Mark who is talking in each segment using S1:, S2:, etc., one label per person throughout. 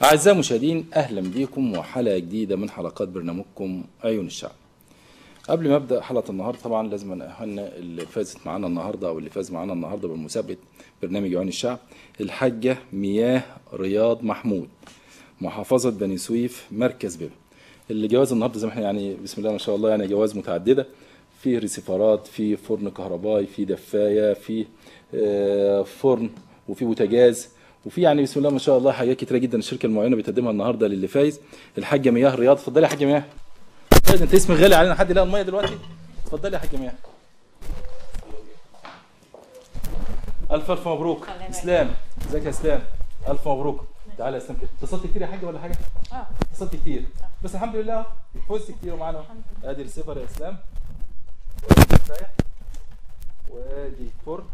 S1: أعزائي المشاهدين أهلا بكم وحلقة جديدة من حلقات برنامجكم عيون الشعب قبل ما أبدأ حلقة النهاردة طبعا لازم أهنئ اللي فازت معانا النهاردة أو اللي فاز معانا النهاردة بمسابقة برنامج عيون الشعب الحاجة مياه رياض محمود محافظة بني سويف مركز بيبا اللي جواز النهارده زي ما احنا يعني بسم الله ما شاء الله يعني جواز متعدده في ريسيفرات في فرن كهربائي في دفايه في آه، فرن وفي بوتاجاز وفي يعني بسم الله ما شاء الله حاجات كتيره جدا الشركه المعينه بتقدمها النهارده للي فايز الحاجه مياه رياض اتفضلي يا حاجه مياه فايز انت اسمك غالي علينا حد يلاقي الميه دلوقتي اتفضلي يا حاجه مياه الف الف مبروك
S2: الله يبارك.
S1: اسلام ازيك يا اسلام الف مبروك تعالى يا اسلام كده اتصلت كتير يا حاجه ولا حاجه
S2: اه
S1: اتصلت كتير بس الحمد لله فزت كتير ومعانا
S2: الحمد
S1: ادي السفر يا اسلام وادي فرن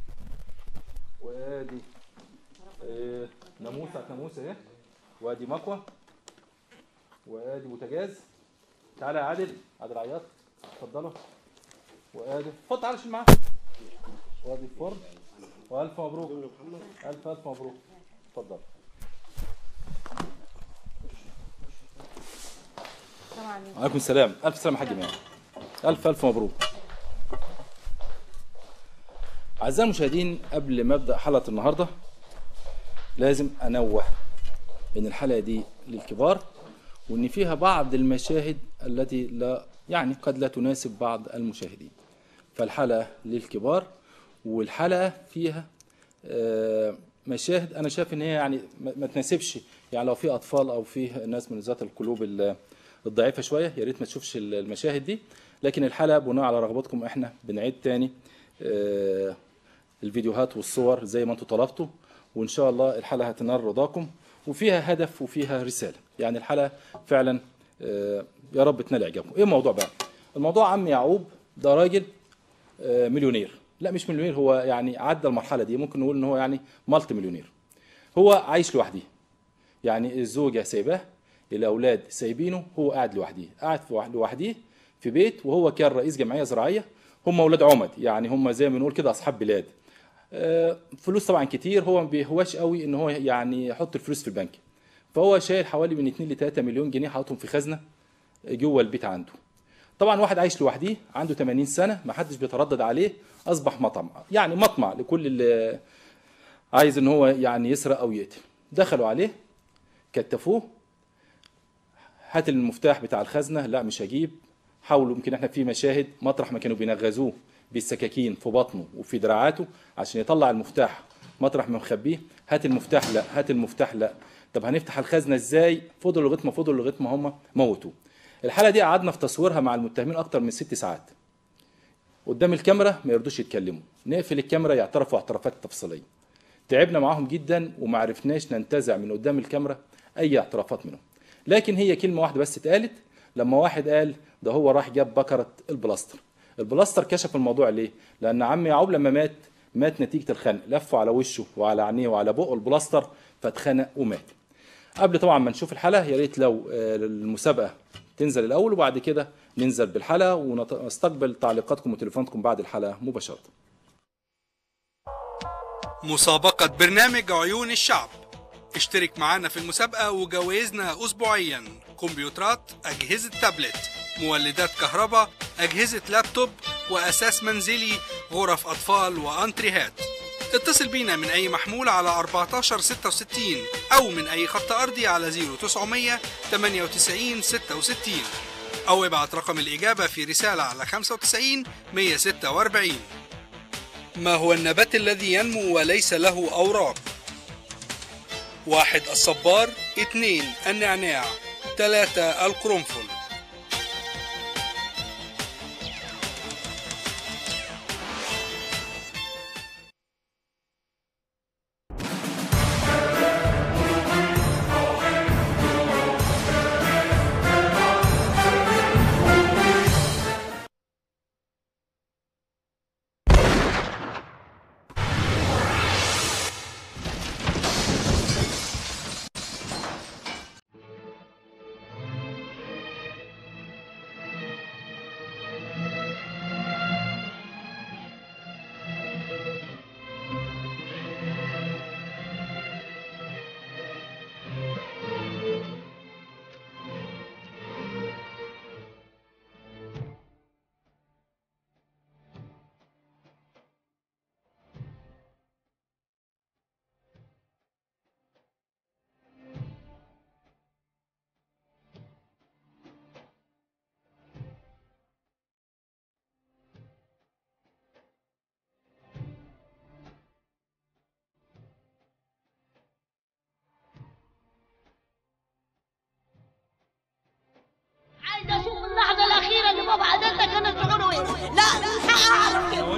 S1: وادي آه، ناموسه بتاعت ناموسه اهي وادي مكوه وادي بوتاجاز تعالى يا عادل عادل عياط اتفضلوا وادي خد تعالى شيل معاه وادي الفرن والف مبروك الف الف مبروك اتفضل
S2: السلام عليكم
S1: عليكم السلام الف سلام يا حاج مياه الف الف مبروك اعزائي المشاهدين قبل ما ابدا حلقه النهارده لازم انوه ان الحلقه دي للكبار وان فيها بعض المشاهد التي لا يعني قد لا تناسب بعض المشاهدين فالحلقه للكبار والحلقه فيها آه، مشاهد انا شايف ان هي يعني ما ما تناسبش يعني لو في اطفال او في ناس من ذات القلوب ال- الضعيفه شويه يا ريت ما تشوفش ال- المشاهد دي لكن الحلقه بناء على رغبتكم احنا بنعيد تاني آه، الفيديوهات والصور زي ما انتم طلبتوا وان شاء الله الحلقه هتنال رضاكم وفيها هدف وفيها رساله يعني الحلقه فعلا آه، يا رب تنال اعجابكم ايه الموضوع بقى الموضوع عم يعقوب ده راجل آه، مليونير لا مش مليونير هو يعني عدى المرحله دي ممكن نقول ان هو يعني مالتي مليونير هو عايش لوحده يعني الزوجه سايباه الاولاد سايبينه هو قاعد لوحده قاعد في واحد- لوحده في بيت وهو كان رئيس جمعيه زراعيه هم اولاد عمد يعني هم زي ما بنقول كده اصحاب بلاد آه، فلوس طبعا كتير هو ما بيهواش قوي ان هو يعني يحط الفلوس في البنك فهو شايل حوالي من 2 ل 3 مليون جنيه حاطهم في خزنه جوه البيت عنده طبعا واحد عايش لوحده عنده 80 سنه ما حدش بيتردد عليه اصبح مطعم يعني مطمع لكل اللي عايز ان هو يعني يسرق او يقتل دخلوا عليه كتفوه هات المفتاح بتاع الخزنه لا مش هجيب حاولوا يمكن احنا في مشاهد مطرح ما كانوا بينغزوه بالسكاكين في بطنه وفي دراعاته عشان يطلع المفتاح مطرح ما مخبيه هات المفتاح لا هات المفتاح لا طب هنفتح الخزنه ازاي فضلوا لغايه ما فضلوا لغايه ما هم موتوا الحلقه دي قعدنا في تصويرها مع المتهمين اكتر من ست ساعات قدام الكاميرا ما يرضوش يتكلموا نقفل الكاميرا يعترفوا اعترافات تفصيليه تعبنا معاهم جدا وما عرفناش ننتزع من قدام الكاميرا اي اعترافات منهم لكن هي كلمه واحده بس اتقالت لما واحد قال ده هو راح جاب بكره البلاستر البلاستر كشف الموضوع ليه لان عم يعقوب لما مات مات نتيجه الخنق لفوا على وشه وعلى عينيه وعلى بقه البلاستر فاتخنق ومات قبل طبعا ما نشوف الحلقه يا ريت لو آه، المسابقه تنزل الاول وبعد كده ننزل بالحلقه ونستقبل تعليقاتكم وتليفوناتكم بعد الحلقه مباشره
S3: مسابقة برنامج عيون الشعب اشترك معانا في المسابقة وجوائزنا أسبوعيا كمبيوترات أجهزة تابلت مولدات كهرباء أجهزة لابتوب وأساس منزلي غرف أطفال وأنتريهات اتصل بينا من أي محمول على 1466 أو من أي خط أرضي على 0900 98 66 أو ابعت رقم الإجابة في رسالة على 95 146 ما هو النبات الذي ينمو وليس له أوراق؟ واحد الصبار اثنين النعناع ثلاثة القرنفل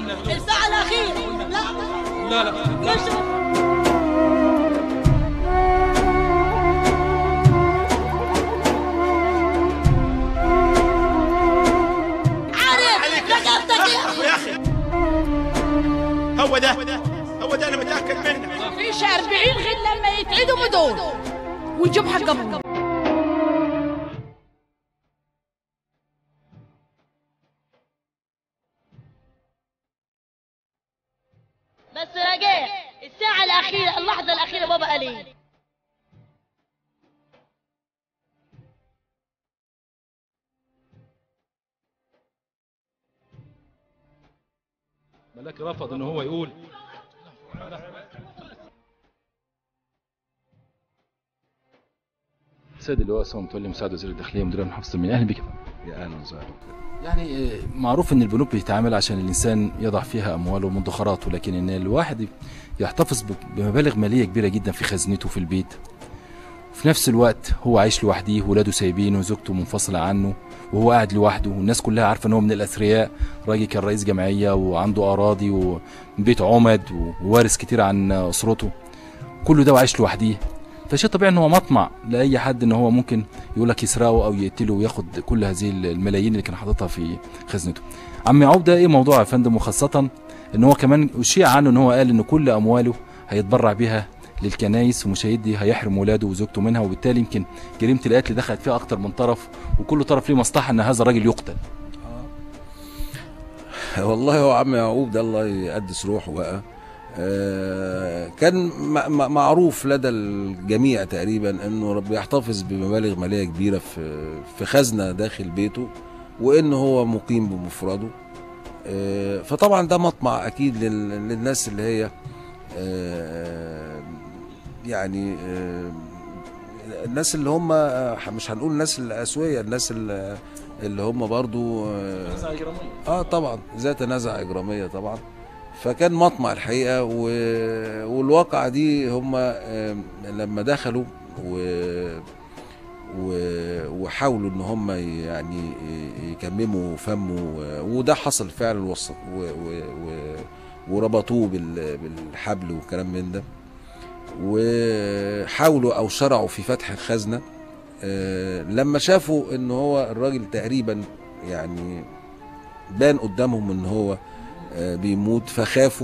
S2: الساعة الأخيرة لا
S4: لا لا
S2: ليش عارف رقبتك
S5: يا اخي هو ده هو ده انا متاكد منه
S2: فيش 40 غير لما يتعدوا دول ويجيب حقهم بس رجاء الساعة الأخيرة اللحظة الأخيرة بابا قال إيه
S1: ملاك رفض ان هو يقول سيد اللواء سامي متولي مساعد وزير الداخليه مدير محافظه المنيا اهلا بك يا فندم.
S6: يا اهلا وسهلا
S1: يعني آه، معروف ان البنوك بتتعامل عشان الانسان يضع فيها امواله ومدخراته لكن ان الواحد يحتفظ ب- بمبالغ ماليه كبيره جدا في خزنته في البيت وفي نفس الوقت هو عايش لوحده ولاده سايبينه وزوجته منفصله عنه وهو قاعد لوحده والناس كلها عارفه ان هو من الاثرياء راجل كان رئيس جمعيه وعنده اراضي وبيت عمد ووارث كتير عن اسرته كله ده وعايش لوحده فشيء طبيعي ان هو مطمع لاي حد ان هو ممكن يقول لك يسرقه او يقتله وياخد كل هذه الملايين اللي كان حاططها في خزنته. عم يعقوب ده ايه موضوع يا فندم وخاصه ان هو كمان اشيع عنه ان هو قال ان كل امواله هيتبرع بيها للكنايس ومش هيدي هيحرم ولاده وزوجته منها وبالتالي يمكن جريمه القتل دخلت فيها اكتر من طرف وكل طرف ليه مصلحه ان هذا الراجل يقتل.
S6: والله هو عم يعقوب ده الله يقدس روحه بقى آه، كان م- م- معروف لدى الجميع تقريبا انه رب يحتفظ بمبالغ ماليه كبيره في في خزنه داخل بيته وان هو مقيم بمفرده آه، فطبعا ده مطمع اكيد لل- للناس اللي هي آه، يعني آه، الناس اللي هم آه، مش هنقول الناس الاسويه الناس اللي اللي هم برضو آه، اه طبعا ذات نزعه اجراميه طبعا فكان مطمع الحقيقه و... والواقعه دي هم آم، لما دخلوا و... و... وحاولوا ان هم يعني يكمموا فمه وده حصل فعلا وص... و... و... و... وربطوه بال... بالحبل وكلام من ده وحاولوا او شرعوا في فتح الخزنه آه، لما شافوا ان هو الراجل تقريبا يعني بان قدامهم ان هو آه، بيموت فخافوا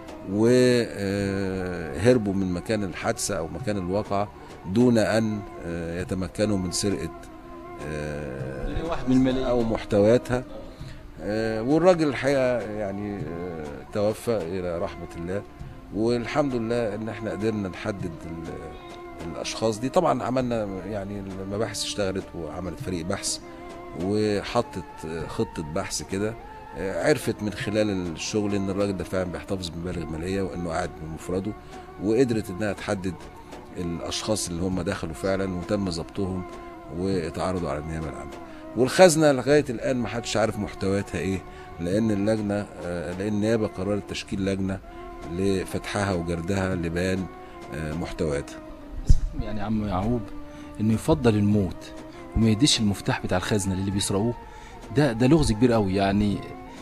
S6: وهربوا من مكان الحادثه او مكان الواقعه دون ان آه، يتمكنوا من سرقه آه،
S1: واحد من الملايين
S6: او محتوياتها آه، والراجل الحقيقه يعني آه، توفى الى رحمه الله والحمد لله ان احنا قدرنا نحدد ال- الاشخاص دي طبعا عملنا يعني المباحث اشتغلت وعملت فريق بحث وحطت آه، خطه بحث كده آه، عرفت من خلال الشغل ان الراجل ده فعلا بيحتفظ بمبالغ ماليه وانه قاعد بمفرده وقدرت انها تحدد الاشخاص اللي هم دخلوا فعلا وتم ضبطهم واتعرضوا على النيابه العامه والخزنه لغايه الان ما حدش عارف محتوياتها ايه لان اللجنه آه، لان النيابه قررت تشكيل لجنه لفتحها وجردها لبيان آه، محتوياتها
S1: يعني عم يعقوب انه يفضل الموت وما يديش المفتاح بتاع الخزنه اللي بيسرقوه ده ده لغز كبير قوي يعني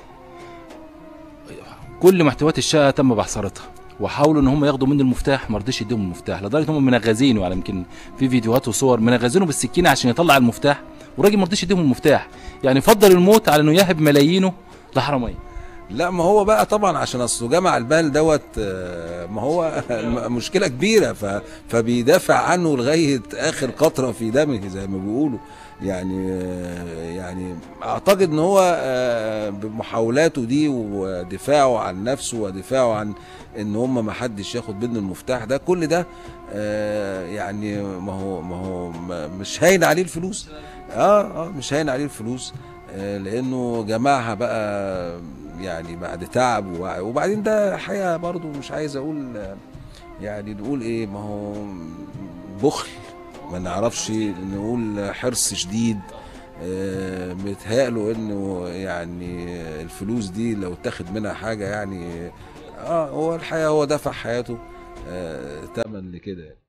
S1: كل محتويات الشقه تم بحصرتها وحاولوا ان هم ياخدوا منه المفتاح ما رضيش يديهم المفتاح لدرجه ان هم منغزينه على يمكن في فيديوهات وصور منغزينه بالسكينه عشان يطلع المفتاح والراجل ما رضيش يديهم المفتاح يعني فضل الموت على انه يهب ملايينه لحراميه
S6: لا ما هو بقى طبعا عشان اصله جمع المال دوت آه، ما هو مشكله كبيره ف- فبيدافع عنه لغايه اخر قطره في دمه زي ما بيقولوا يعني آه، يعني اعتقد ان هو آه، بمحاولاته دي ودفاعه عن نفسه ودفاعه عن ان هم ما حدش ياخد منه المفتاح ده كل ده آه، يعني ما هو ما هو ما- مش هاين عليه الفلوس اه اه مش هاين عليه الفلوس آه، لانه جمعها بقى يعني بعد تعب وبع- وبعدين ده حقيقه برضو مش عايز اقول آه، يعني نقول ايه ما هو بخل ما نعرفش نقول حرص شديد آه، متهيأله انه يعني الفلوس دي لو اتاخد منها حاجه يعني اه هو الحقيقه هو دفع حياته آه، تمن لكده يعني.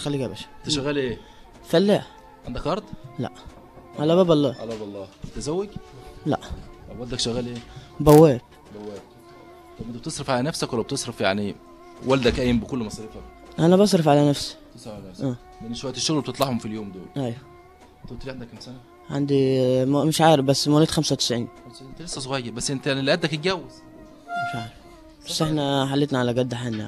S4: الخليج يا باشا
S1: انت شغال ايه
S4: فلاح
S1: عندك ارض
S4: لا على باب الله
S1: على الله متزوج
S4: لا
S1: طب والدك شغال ايه
S4: بواب
S1: بواب طب انت بتصرف على نفسك ولا بتصرف يعني والدك قايم بكل مصاريفك
S4: انا بصرف على نفسي
S1: بتصرف على نفسك
S4: اه.
S1: من شويه الشغل بتطلعهم في اليوم دول
S4: ايوه
S1: انت قلت لي عندك كام سنه
S4: عندي آه، م- مش عارف بس مواليد 95
S1: بس انت لسه صغير بس انت اللي قدك اتجوز
S4: مش عارف بس احنا حلتنا على قد حالنا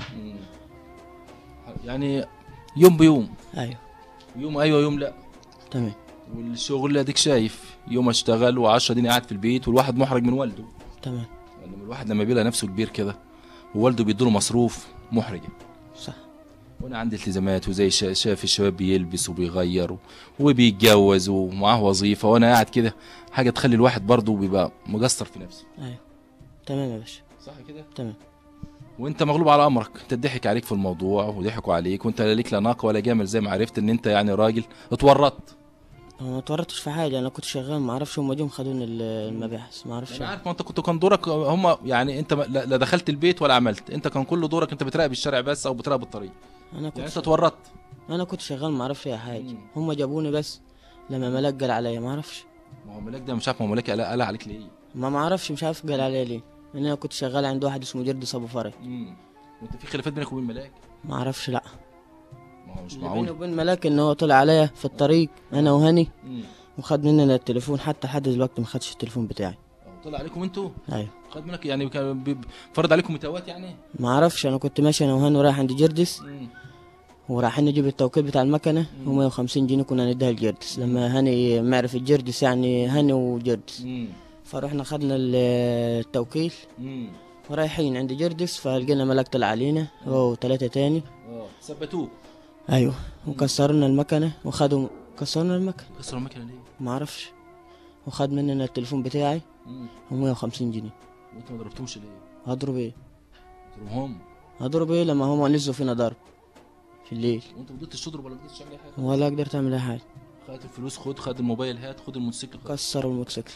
S1: يعني يوم بيوم
S4: ايوه
S1: يوم ايوه يوم لا
S4: تمام
S1: والشغل اللي اديك شايف يوم اشتغل و10 دنيا قاعد في البيت والواحد محرج من والده
S4: تمام
S1: يعني الواحد لما بيلاقي نفسه كبير كده ووالده بيديله مصروف محرجه
S4: صح
S1: وانا عندي التزامات وزي شا- شايف الشباب بيلبس وبيغير و- وبيتجوز ومعاه وظيفه وانا قاعد كده حاجه تخلي الواحد برضه بيبقى مقصر في نفسه
S4: ايوه تمام يا باشا
S1: صح كده
S4: تمام
S1: وانت مغلوب على امرك انت ضحك عليك في الموضوع وضحكوا عليك وانت لا ليك لا ناقه ولا جامل زي ما عرفت ان انت يعني راجل اتورطت
S4: انا ما اتورطتش في حاجه انا كنت شغال ما اعرفش هم جم خدوني ال- المباحث ما اعرفش
S1: انا عارف ما انت كنت كان دورك هم يعني انت ما- لا لا دخلت البيت ولا عملت انت كان كل دورك انت بتراقب الشارع بس او بتراقب الطريق
S4: انا كنت
S1: يعني انت اتورطت
S4: انا كنت شغال ما اعرفش اي حاجه
S1: مم.
S4: هم جابوني بس لما ملاك قال عليا ما اعرفش
S1: ما هو ملاك ده مش عارف ما هو ملاك قال قال عليك ليه
S4: ما ما اعرفش مش عارف قال عليا ليه لان انا كنت شغال عند واحد اسمه جردس ابو فرج
S1: امم وانت في خلافات بينك وبين ملاك
S4: ما اعرفش لا
S1: ما هو مش
S4: اللي بيني
S1: معقول
S4: وبين ملاك ان هو طلع عليا في الطريق انا وهاني
S1: مم.
S4: وخد مننا التليفون حتى لحد دلوقتي ما خدش التليفون بتاعي
S1: أهو طلع عليكم انتوا
S4: ايوه
S1: خد منك يعني كان بي- فرض عليكم متوات يعني
S4: ما اعرفش انا كنت ماشي انا وهاني ورايح عند جردس
S1: مم.
S4: ورايحين نجيب التوكيل بتاع المكنه و150 جنيه كنا نديها لجردس لما هاني معرف الجردس يعني هاني وجردس
S1: مم.
S4: فرحنا خدنا ال- التوكيل
S1: مم.
S4: ورايحين عند جردس فلقينا ملاك طلع علينا هو وثلاثة تاني
S1: اه ثبتوك
S4: ايوه وكسرنا المكنة وخدوا كسرنا المكنة
S1: كسروا المكنه ليه؟
S4: ما اعرفش وخد مننا التليفون بتاعي
S1: مم.
S4: و150 جنيه
S1: وانت ما ضربتهمش ليه؟
S4: هضرب ايه
S1: ضربهم
S4: هضرب ايه لما هم نزلوا فينا ضرب في الليل
S1: وانت ما قدرتش تضرب ولا قدرتش تعمل اي حاجه
S4: ولا قدرت اعمل اي حاجة
S1: خد الفلوس خد خد الموبايل هات خد الموتوسيكل خد
S4: كسروا الموتوسيكل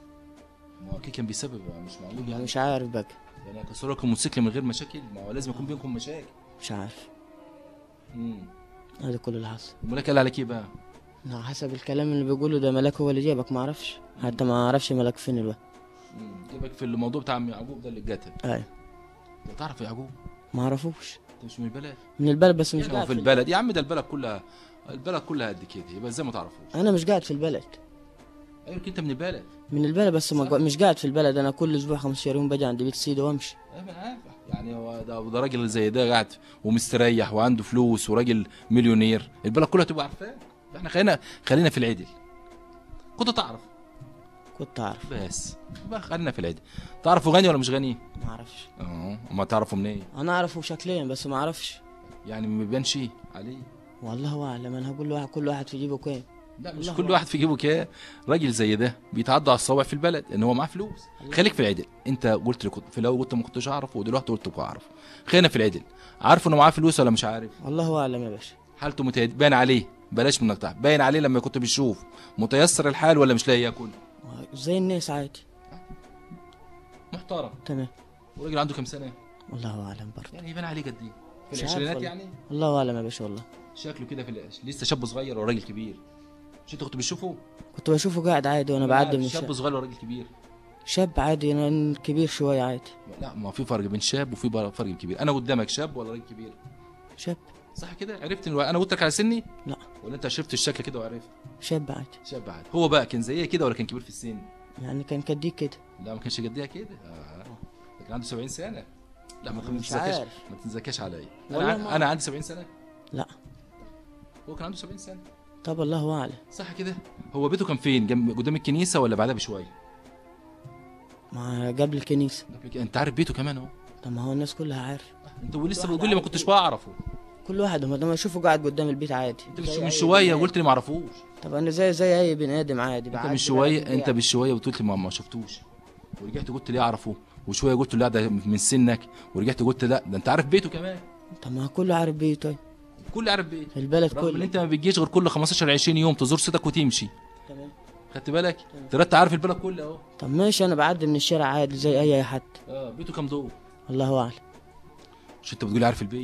S1: ما هو اكيد كان بيسبب يعني مش معقول
S4: يعني
S1: يعني
S4: مش عارف بقى
S1: يعني كسروا لكم الموتوسيكل من غير مشاكل ما هو لازم يكون بينكم مشاكل
S4: مش عارف
S1: امم
S4: هذا كل اللي حصل
S1: الملاك قال عليك ايه بقى؟
S4: على حسب الكلام اللي بيقوله ده ملاك هو اللي جابك ما اعرفش حتى ما اعرفش ملاك فين الوقت
S1: مم. جابك في الموضوع بتاع عم يعقوب ده اللي اتقتل
S4: ايوه
S1: انت تعرف يعقوب
S4: ما اعرفوش
S1: انت مش من البلد
S4: من البلد بس مش
S1: مش
S4: قاعد
S1: في البلد يا عم ده البلد كلها البلد كلها قد كده يبقى ازاي ما تعرفوش
S4: انا مش قاعد في البلد
S1: ايوه انت من البلد
S4: من البلد بس ما قا- مش قاعد في البلد انا كل اسبوع 15 يوم باجي عند بيت سيدي وامشي
S1: ايوه انا عارف يعني هو ده ده راجل زي ده قاعد ومستريح وعنده فلوس وراجل مليونير البلد كلها تبقى عارفاه احنا خلينا خلينا في العدل كنت تعرف
S4: كنت اعرف
S1: بس بقى خلينا في العدل تعرفوا غني ولا مش غني؟
S4: ما اعرفش
S1: اه ما تعرفوا منين؟
S4: انا اعرفه شكليا بس ما اعرفش
S1: يعني ما بيبانش عليه
S4: والله اعلم انا هقول له واحد كل واحد في جيبه كام
S1: لا مش
S4: الله
S1: كل
S4: أعلم.
S1: واحد في جيبه كده راجل زي ده بيتعدى على الصوابع في البلد ان هو معاه فلوس خليك في العدل انت قلت لي كنت في الاول قلت ما كنتش اعرف ودلوقتي قلت بقى اعرف خلينا في العدل عارف انه معاه فلوس ولا مش عارف
S4: والله اعلم يا باشا
S1: حالته متهد... باين عليه بلاش منك تعرف باين عليه لما كنت بتشوف متيسر الحال ولا مش لاقي ياكل
S4: زي الناس عادي
S1: محترم
S4: تمام
S1: وراجل عنده كام سنه
S4: والله اعلم برضه
S1: يعني يبان عليه قد ايه في
S4: مش عارف
S1: العشرينات
S4: والله.
S1: يعني
S4: الله اعلم يا باشا والله
S1: شكله كده في العش... لسه شاب صغير وراجل كبير مش انت كنت بتشوفه
S4: كنت بشوفه قاعد عادي وانا بعدي من
S1: شاب
S4: شاب
S1: صغير وراجل كبير
S4: شاب عادي انا كبير شويه عادي
S1: لا ما في فرق بين شاب وفي بر- فرق كبير انا قدامك شاب ولا راجل كبير
S4: شاب
S1: صح كده عرفت الو... انا قلت لك على سني
S4: لا
S1: ولا انت شفت الشكل كده وعرفت
S4: شاب عادي
S1: شاب عادي هو بقى كان زيي كده ولا كان كبير في السن
S4: يعني كان كديك كده
S1: لا ما كانش قديها كده آه. ده كان عنده 70 سنه لا ما
S4: مش
S1: تنزكاش
S4: عارف.
S1: ما تنزكاش عليا انا
S4: والله
S1: عن...
S4: ما
S1: انا عندي 70 سنه
S4: لا
S1: هو كان عنده 70 سنه
S4: طب الله اعلم
S1: صح كده هو بيته كان فين جنب قدام الكنيسه ولا بعدها بشويه
S4: ما قبل الكنيسه
S1: قبل كده. انت عارف بيته كمان اهو
S4: طب ما هو الناس كلها عارف
S1: انت ولسه بتقول لي ما كنتش بعرفه
S4: كل واحد ما دام اشوفه قاعد قدام البيت عادي
S1: انت مش
S4: زي
S1: من
S4: أي
S1: شويه
S4: بني
S1: قلت لي ما اعرفوش
S4: طب انا زي زي اي بني ادم عادي
S1: انت
S4: بعدي
S1: من شويه
S4: بعدي
S1: انت
S4: يعني.
S1: بالشويه بتقول لي ما, ما شفتوش ورجعت قلت لي اعرفه وشويه قلت له لا ده من سنك ورجعت قلت لا ده انت عارف بيته كمان
S4: طب ما كله عارف بيته طيب
S1: كل عارف بيته
S4: البلد
S1: رغم ان
S4: كله
S1: انت ما بتجيش غير كل 15 20 يوم تزور سيدك وتمشي
S4: تمام
S1: خدت بالك ترى انت عارف البلد كلها اهو
S4: طب ماشي انا بعدي من الشارع عادي زي اي حد
S1: اه بيته كام دور
S4: الله اعلم
S1: مش انت بتقولي عارف البيت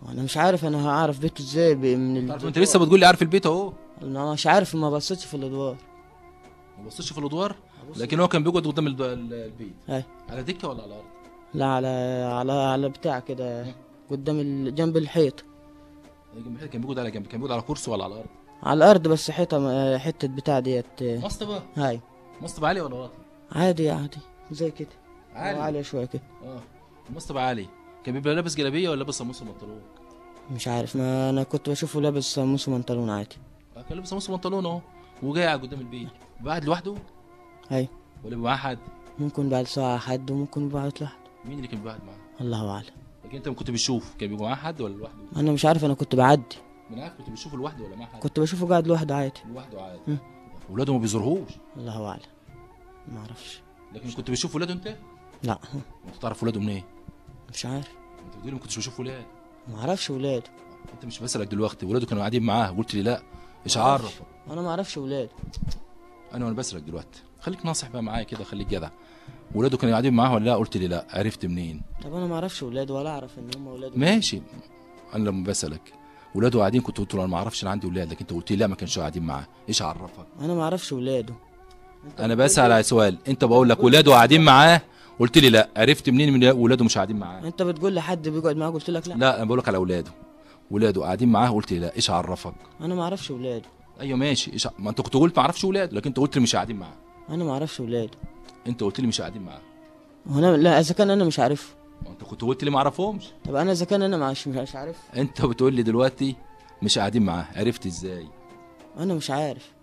S4: وانا مش عارف انا هعرف بيته ازاي ب- من
S1: تعرف
S4: ال...
S1: انت لسه بتقول لي عارف البيت اهو
S4: انا مش عارف ما بصيتش في الادوار
S1: ما بصيتش في الادوار لكن هو كان بيقعد قدام الب- ال- البيت
S4: اي
S1: على دكه ولا على الارض
S4: لا على على على بتاع كده قدام ال... جنب الحيط
S1: جنب الحيط كان بيقعد على جنب كان بيقعد على كرسي ولا على الارض
S4: على الارض بس حيطه م- حته بتاع ديت
S1: مصطبه
S4: هاي
S1: مصطبه عالي ولا واطي
S4: عادي عادي زي كده
S1: عالي.
S4: عالية شويه كده
S1: اه مصطبه عالي كان بيبقى لابس جلابيه ولا لابس قميص وبنطلون
S4: مش عارف ما انا كنت بشوفه لابس قميص وبنطلون عادي
S1: آه، كان لابس قميص وبنطلون اهو وجاي قاعد قدام البيت قاعد لوحده
S4: هاي
S1: ولا بيبقى معاه حد
S4: ممكن بعد ساعه حد وممكن بعد لوحده
S1: مين اللي كان بيبقى قاعد معاه
S4: الله اعلم
S1: لكن انت كنت بتشوف كان بيبقى معاه حد ولا لوحده
S4: انا مش عارف انا كنت بعدي
S1: من عارف كنت بتشوفه لوحده ولا معاه حد
S4: كنت بشوفه قاعد لوحده عادي
S1: لوحده عادي
S4: مم.
S1: ولاده ما بيزورهوش
S4: الله اعلم ما اعرفش
S1: لكن كنت بتشوف ولاده انت
S4: لا
S1: انت تعرف ولاده منين
S4: مش عارف
S1: انت بتقول لي ما كنتش بشوف ولاد
S4: ما اعرفش ولاده
S1: انت مش بسالك دلوقتي ولاده كانوا قاعدين معاه قلت لي لا ايش عرفك
S4: انا ما اعرفش ولاده
S1: انا وانا بسالك دلوقتي خليك ناصح بقى معايا كده خليك جدع ولاده كانوا قاعدين معاه ولا لا قلت لي لا عرفت منين
S4: طب انا ما اعرفش ولاده ولا اعرف ان هم ولاده
S1: ماشي انا لما بسالك ولاده قاعدين كنت قلت له انا ما اعرفش انا عندي ولاد لكن انت قلت لي لا ما كانش قاعدين معاه ايش عرفك
S4: انا ما اعرفش ولاده
S1: انا بسال على سؤال انت بقول لك ولاده قاعدين معاه قلت لي لا عرفت منين من ولاده مش قاعدين معاه
S4: انت بتقول لي حد بيقعد معاه قلت لك لا,
S1: لا انا بقول لك على اولاده ولاده قاعدين معاه قلت لي لا ايش عرفك
S4: انا ما اعرفش ولاده
S1: ايوه ماشي ايش ع- ما انت كنت قلت ما اعرفش ولاده لكن انت قلت لي مش قاعدين معاه
S4: انا ما اعرفش ولاده
S1: انت قلت لي مش قاعدين معاه
S4: وانا لا اذا كان انا مش عارفه
S1: ما انت كنت قلت لي ما اعرفهمش
S4: طب انا اذا كان انا مش مش عارف
S1: انت بتقول لي دلوقتي مش قاعدين معاه عرفت ازاي
S4: انا مش عارف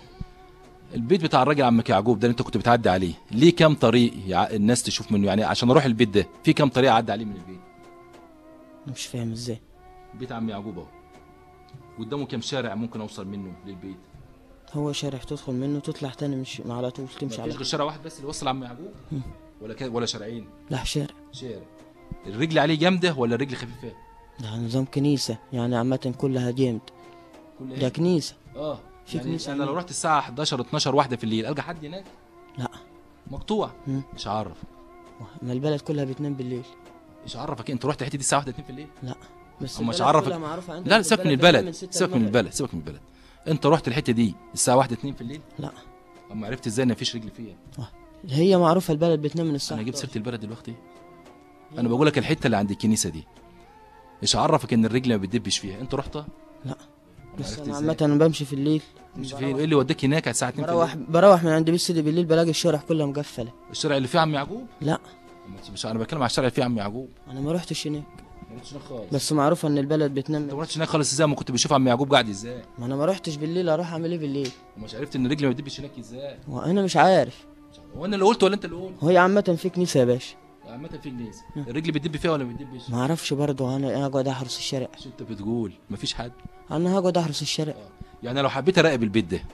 S1: البيت بتاع الراجل عمك يعقوب ده اللي انت كنت بتعدي عليه ليه كام طريق يع... الناس تشوف منه يعني عشان اروح البيت ده في كام طريقه اعدي عليه من البيت
S4: انا مش فاهم ازاي
S1: بيت عم يعقوب اهو قدامه كام شارع ممكن اوصل منه للبيت
S4: هو شارع تدخل منه تطلع تاني مش على طول تمشي
S1: مفيش
S4: على
S1: غير شارع واحد بس اللي وصل عم يعقوب ولا كده ولا شارعين
S4: لا شارع
S1: شارع الرجل عليه جامده ولا الرجل خفيفه
S4: ده نظام كنيسة يعني عامة كلها جامد
S1: كل
S4: ده كنيسة
S1: اه
S4: في
S1: يعني
S4: كنيسة
S1: انا لو
S4: هناك.
S1: رحت الساعه 11 12 واحده في الليل القى حد هناك
S4: لا
S1: مقطوع
S4: مم.
S1: مش عارف
S4: ما البلد كلها بتنام بالليل
S1: مش عرفك انت رحت الحته دي الساعه 1 2 في الليل
S4: لا بس
S1: أما مش
S4: البلد
S1: عرفك-
S4: كلها معروفة عندنا
S1: لا لا
S4: في
S1: سيبك من
S4: بتنام
S1: البلد
S4: ستة
S1: سيبك من
S4: المغرب.
S1: البلد سيبك من البلد انت رحت الحته دي الساعه 1 2 في الليل
S4: لا
S1: اما عرفت ازاي ان مفيش رجل فيها
S4: هي معروفة البلد بتنام من الساعة
S1: انا جبت
S4: 11.
S1: سيره البلد دلوقتي انا بقول لك الحته اللي عند الكنيسه دي ايش عرفك ان الرجل ما بتدبش فيها انت رحتها
S4: لا بس
S1: عرفت
S4: انا
S1: إزاي؟
S4: عامة انا بمشي في الليل
S1: مش فين ايه اللي وداك هناك على الساعه 2 في
S4: بروح
S1: الليل
S4: بروح من عند بيت سيدي بالليل بلاقي الشارع كلها مقفلة
S1: الشارع اللي فيه عم يعقوب
S4: لا
S1: أما مش انا بتكلم على الشارع اللي فيه عم يعقوب
S4: انا ما رحتش هناك
S1: ما رحتش هناك خالص
S4: بس معروفة ان البلد
S1: انت
S4: بتنام
S1: ما رحتش هناك خالص ازاي ما كنت بشوف عم يعقوب قاعد ازاي
S4: ما انا ما رحتش بالليل اروح اعمل ايه بالليل
S1: ومش عرفت ان الرجل ما بتدبش هناك ازاي
S4: وانا مش عارف
S1: هو انا اللي قلت ولا انت اللي قلت
S4: هي عامة في كنيسة يا باشا
S1: عامه في كنيسه الرجل بتدب فيها ولا ما بتدبش
S4: ما اعرفش برضه انا أنا اقعد احرس الشارع
S1: مش انت بتقول مفيش حد
S4: انا هقعد احرس الشارع
S1: يعني لو حبيت اراقب البيت ده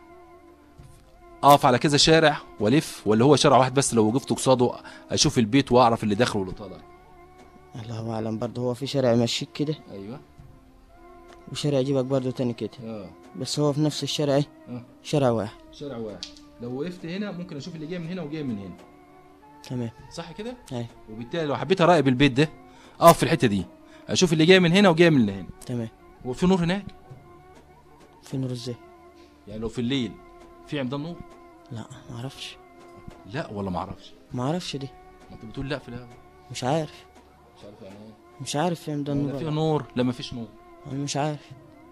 S1: اقف على كذا شارع والف ولا هو شارع واحد بس لو وقفت قصاده اشوف البيت واعرف اللي داخل واللي طالع
S4: الله اعلم برضه هو في شارع يمشيك كده
S1: ايوه
S4: وشارع يجيبك برضه تاني كده
S1: اه
S4: بس هو في نفس الشارع ايه
S1: اه
S4: شارع واحد
S1: شارع واحد لو وقفت هنا ممكن اشوف اللي جاي من هنا وجاي من هنا
S4: تمام
S1: صح كده
S4: اي
S1: وبالتالي لو حبيت اراقب البيت ده اقف في الحته دي اشوف اللي جاي من هنا وجاي من هنا
S4: تمام
S1: هو في نور هناك
S4: في نور ازاي
S1: يعني لو في الليل في عمدان نور
S4: لا ما اعرفش
S1: لا ولا ما اعرفش
S4: ما اعرفش دي
S1: ما انت بتقول لا في الهوا
S4: مش عارف
S1: مش عارف يعني ايه
S4: مش عارف فين ده
S1: لا
S4: النور
S1: في
S4: ولا-
S1: نور لا ما فيش نور
S4: انا مش عارف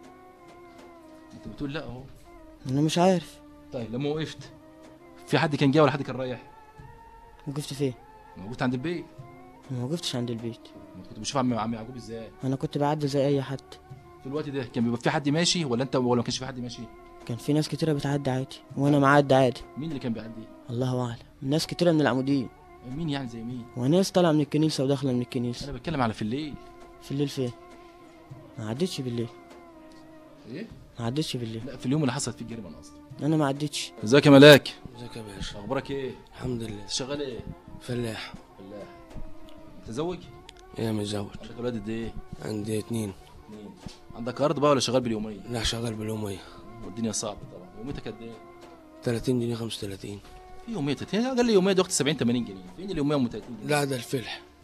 S1: انت بتقول لا اهو
S4: انا مش عارف
S1: طيب لما وقفت في حد كان جاي ولا حد كان رايح
S4: وقفت فين
S1: موجود عند البيت
S4: ما وقفتش عند البيت
S1: ما كنت بشوف عم عم يعقوب ازاي
S4: انا كنت بعدي زي اي حد
S1: في الوقت ده كان بيبقى في حد ماشي ولا انت ولا ما كانش في حد ماشي
S4: كان في ناس كتيرة بتعدي عادي وانا معدي عادي
S1: مين اللي كان بيعدي
S4: الله اعلم ناس كتيرة من العموديين
S1: مين يعني زي مين
S4: وناس طالعة من الكنيسة وداخلة من الكنيسة
S1: انا بتكلم على في الليل
S4: في الليل فين ما عدتش بالليل
S1: ايه
S4: ما عدتش بالليل
S1: لا في اليوم اللي حصلت فيه الجريمه انا قصدي
S4: انا ما عدتش
S1: ازيك يا ملاك
S7: ازيك يا باشا
S1: اخبارك ايه
S7: الحمد لله
S1: شغال ايه
S7: فلاح
S1: بالله متزوج
S7: ايه متزوج
S1: عندك اولاد قد ايه
S7: عندي اتنين
S1: اتنين عندك ارض بقى ولا شغال باليوميه
S7: لا شغال باليومية
S1: والدنيا صعبه طبعا يوميتك قد ايه
S7: 30 جنيه 35
S1: في يوميتك هي اقل يوميه دي وقت 70 80 جنيه فين اليوميه ام 30 جنيه
S7: لا ده الفلح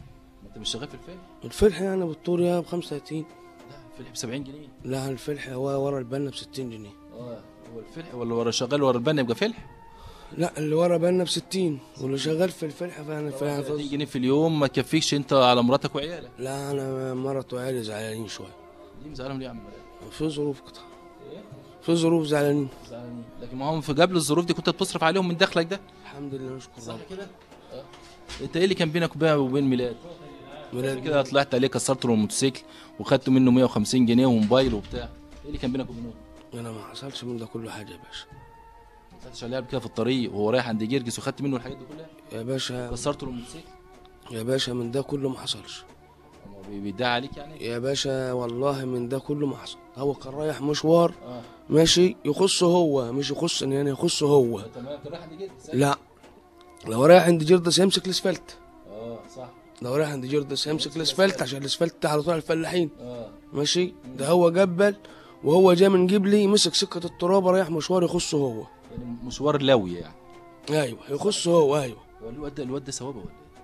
S1: انت مش شغال في الفلح
S7: الفلح يعني بالطول يعني ب 35
S1: لا الفلح ب 70 جنيه
S7: لا الفلح هو ورا البنا ب 60 جنيه
S1: اه هو الفلح ولا ورا شغال ورا البنا يبقى فلح
S7: لا اللي ورا بنا ب 60 واللي شغال في الفلح فانا
S1: 30
S7: فانا
S1: جنيه في اليوم ما تكفيكش انت على مراتك وعيالك
S7: لا انا مرت وعيالي زعلانين شويه
S1: ليه مزعلهم ليه يا عم
S7: في ظروف كده في ظروف زعلانين
S1: زعلانين لكن ما هم في قبل الظروف دي كنت بتصرف عليهم من دخلك ده
S7: الحمد لله نشكر
S1: صح
S7: ربنا
S1: كده اه. انت ايه اللي كان بينك وبين وبين ميلاد
S7: ميلاد
S1: كده طلعت عليه كسرت له الموتوسيكل وخدت منه 150 جنيه وموبايل وبتاع ايه اللي كان بينك وبينه
S7: انا ما حصلش من ده كله حاجه يا باشا
S1: ما طلعتش عليه قبل كده في الطريق وهو رايح عند جرجس وخدت منه الحاجات دي كلها
S7: يا باشا
S1: كسرت له الموتوسيكل
S7: يا باشا من ده كله ما حصلش
S1: هو بي- بيدعي عليك يعني
S7: يا باشا والله من ده كله ما حصل هو كان رايح مشوار
S1: اه
S7: ماشي يخصه هو مش يخصني يعني يخصه هو
S1: تمام كان رايح عند جرجس
S7: لا لو رايح عند جردس يمسك الاسفلت
S1: اه صح
S7: لو رايح عند جردس يمسك الاسفلت عشان الاسفلت على طول على الفلاحين
S1: اه
S7: ماشي ده هو جبل وهو جاي من جبلي مسك سكه الترابه رايح مشوار يخصه هو
S1: يعني مشوار لوي يعني
S7: ايوه يخصه هو ايوه
S1: هو الواد ده الواد ده ثوابه ولا ايه؟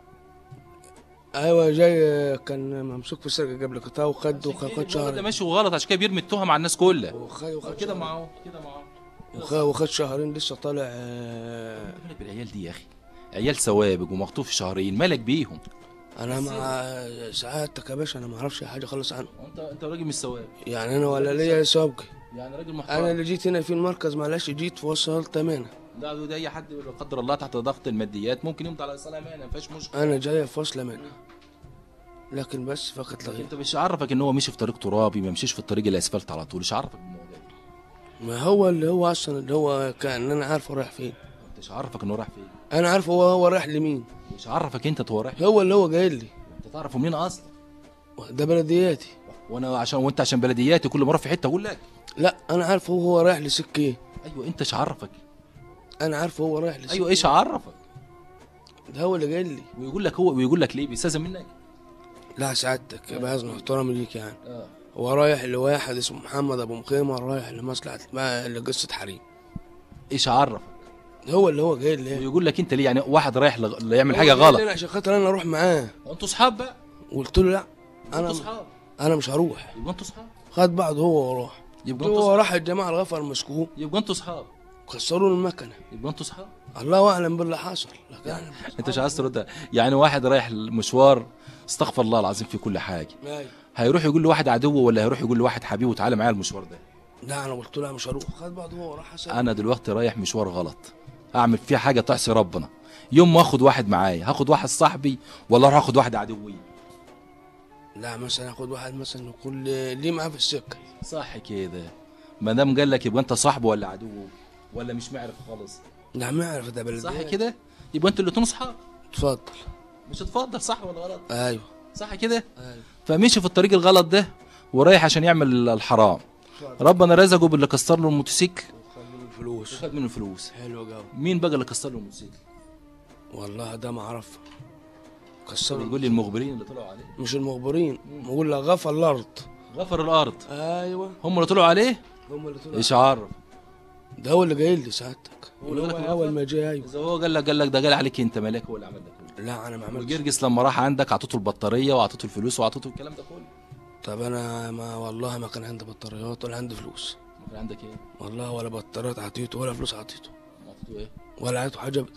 S7: ايوه جاي كان ممسوك في سرقه قبل كده وخد وخد
S1: الواد ده
S7: شهر
S1: ماشي وغلط عشان كده بيرمي التهم على الناس كلها
S7: وخد وخد
S1: كده
S7: شهر-
S1: معاه كده معاه
S7: وخد وخد شهرين لسه طالع آه،
S1: مالك بالعيال دي يا اخي عيال سوابق ومخطوف في شهرين مالك بيهم
S7: انا مع سعادتك يا باشا انا ما اعرفش حاجه خالص عنه
S1: انت انت راجل مش سوابق
S7: يعني انا ولا ليا سابقي
S1: يعني راجل
S7: انا
S1: محترم
S7: اللي جيت هنا في المركز معلش جيت وصلت امانه
S1: لا ده اي حد لا قدر الله تحت ضغط الماديات ممكن يمضي على ايصال امانه ما فيهاش مشكله
S7: انا جاي في وصل امانه لكن بس فقط لا
S1: لكن
S7: غير
S1: انت مش عرفك ان هو مشي في طريق ترابي ما مشيش في الطريق الاسفلت على طول مش عرفك بالموضوع ده
S7: ما هو اللي هو اصلا اللي هو كان انا عارفه رايح فين
S1: انت مش عرفك انه راح فين
S7: انا عارفه هو هو رايح لمين
S1: مش عرفك انت هو رايح
S7: هو اللي هو جاي لي
S1: انت تعرفه منين اصلا
S7: ده بلدياتي
S1: وانا عشان وانت عشان بلدياتي كل ما اروح في حته اقول لك
S7: لا انا عارفه هو هو رايح لسكه ايه
S1: ايوه انت ايش عرفك
S7: انا عارفه هو رايح لسكه
S1: ايوه ايش عرفك
S7: ده هو اللي جاي لي
S1: ويقول لك هو ويقول لك ليه بيستاذن منك
S7: لا سعادتك يا بعز احترامي ليك يعني
S1: اه
S7: هو رايح لواحد اسمه محمد ابو مخيمه رايح لمصلحه ما لقصه حريم
S1: ايش عرفك
S7: هو اللي هو جاي لي
S1: ويقول لك انت ليه يعني واحد رايح لغ... يعمل
S7: هو
S1: حاجه
S7: جاي لي
S1: غلط
S7: أنا عشان خاطر انا اروح معاه
S1: انتوا صحاب بقى
S7: قلت له لا
S1: انتوا
S7: انا
S1: صحاب
S7: انا مش هروح
S1: يبقى انتوا صحاب
S7: خد بعض هو وراح
S1: يبقى انتوا
S7: هو
S1: صحاب
S7: راح الجماعه الغفر مسكوه
S1: يبقى انتوا صحاب
S7: كسروا له المكنه
S1: يبقى انتوا صحاب
S7: الله اعلم باللي حصل لكن
S1: يعني انت مش عايز ترد يعني واحد رايح المشوار استغفر الله العظيم في كل حاجه
S7: أيوة.
S1: هيروح يقول لواحد عدو ولا هيروح يقول لواحد حبيبه تعالى معايا المشوار ده
S7: لا انا قلت له لا مش هروح خد بعض هو وراح حسن
S1: انا دلوقتي رايح مشوار غلط اعمل فيها حاجه تعصي ربنا يوم ما اخد واحد معايا هاخد واحد صاحبي ولا اروح اخد واحد عدوي
S7: لا مثلا اخد واحد مثلا يقول لي ليه معاه في السكه
S1: صح كده ما دام قال لك يبقى انت صاحبه ولا عدوه ولا مش معرف خالص
S7: لا ما يعرف ده بلديه
S1: صح كده يبقى انتوا الاتنين صحاب
S7: اتفضل
S1: مش اتفضل صح ولا غلط
S7: ايوه
S1: صح كده
S7: ايوه
S1: فمشي في الطريق الغلط ده ورايح عشان يعمل الحرام ربنا رزقه باللي كسر له الموتوسيكل
S7: خد له الفلوس
S1: وخد منه الفلوس
S7: حلو قوي
S1: مين بقى اللي كسر له الموتوسيكل
S7: والله ده ما اعرف كسروا
S1: بيقول لي المخبرين اللي طلعوا عليه
S7: مش المخبرين بقول لك غفى الارض
S1: غفر الارض
S7: ايوه
S1: هم اللي طلعوا عليه
S7: هم اللي طلعوا
S1: ايش عرف
S7: ده هو اللي جاي لي سعادتك
S1: هو اللي
S7: هو
S1: جالك
S7: اول
S1: الغفر؟
S7: ما جه ايوه
S1: اذا هو قال لك قال لك ده قال عليك انت مالك هو اللي عمل ده كله
S7: لا انا ما عملتش
S1: والجرجس لما راح عندك اعطيته البطاريه واعطيته الفلوس واعطيته الكلام ده كله
S7: طب انا ما والله ما كان عندي بطاريات ولا عندي فلوس
S1: ما كان عندك ايه؟
S7: والله ولا بطاريات عطيته ولا فلوس عطيته
S1: اعطيته ايه؟
S7: ولا عطيته حاجه ابدا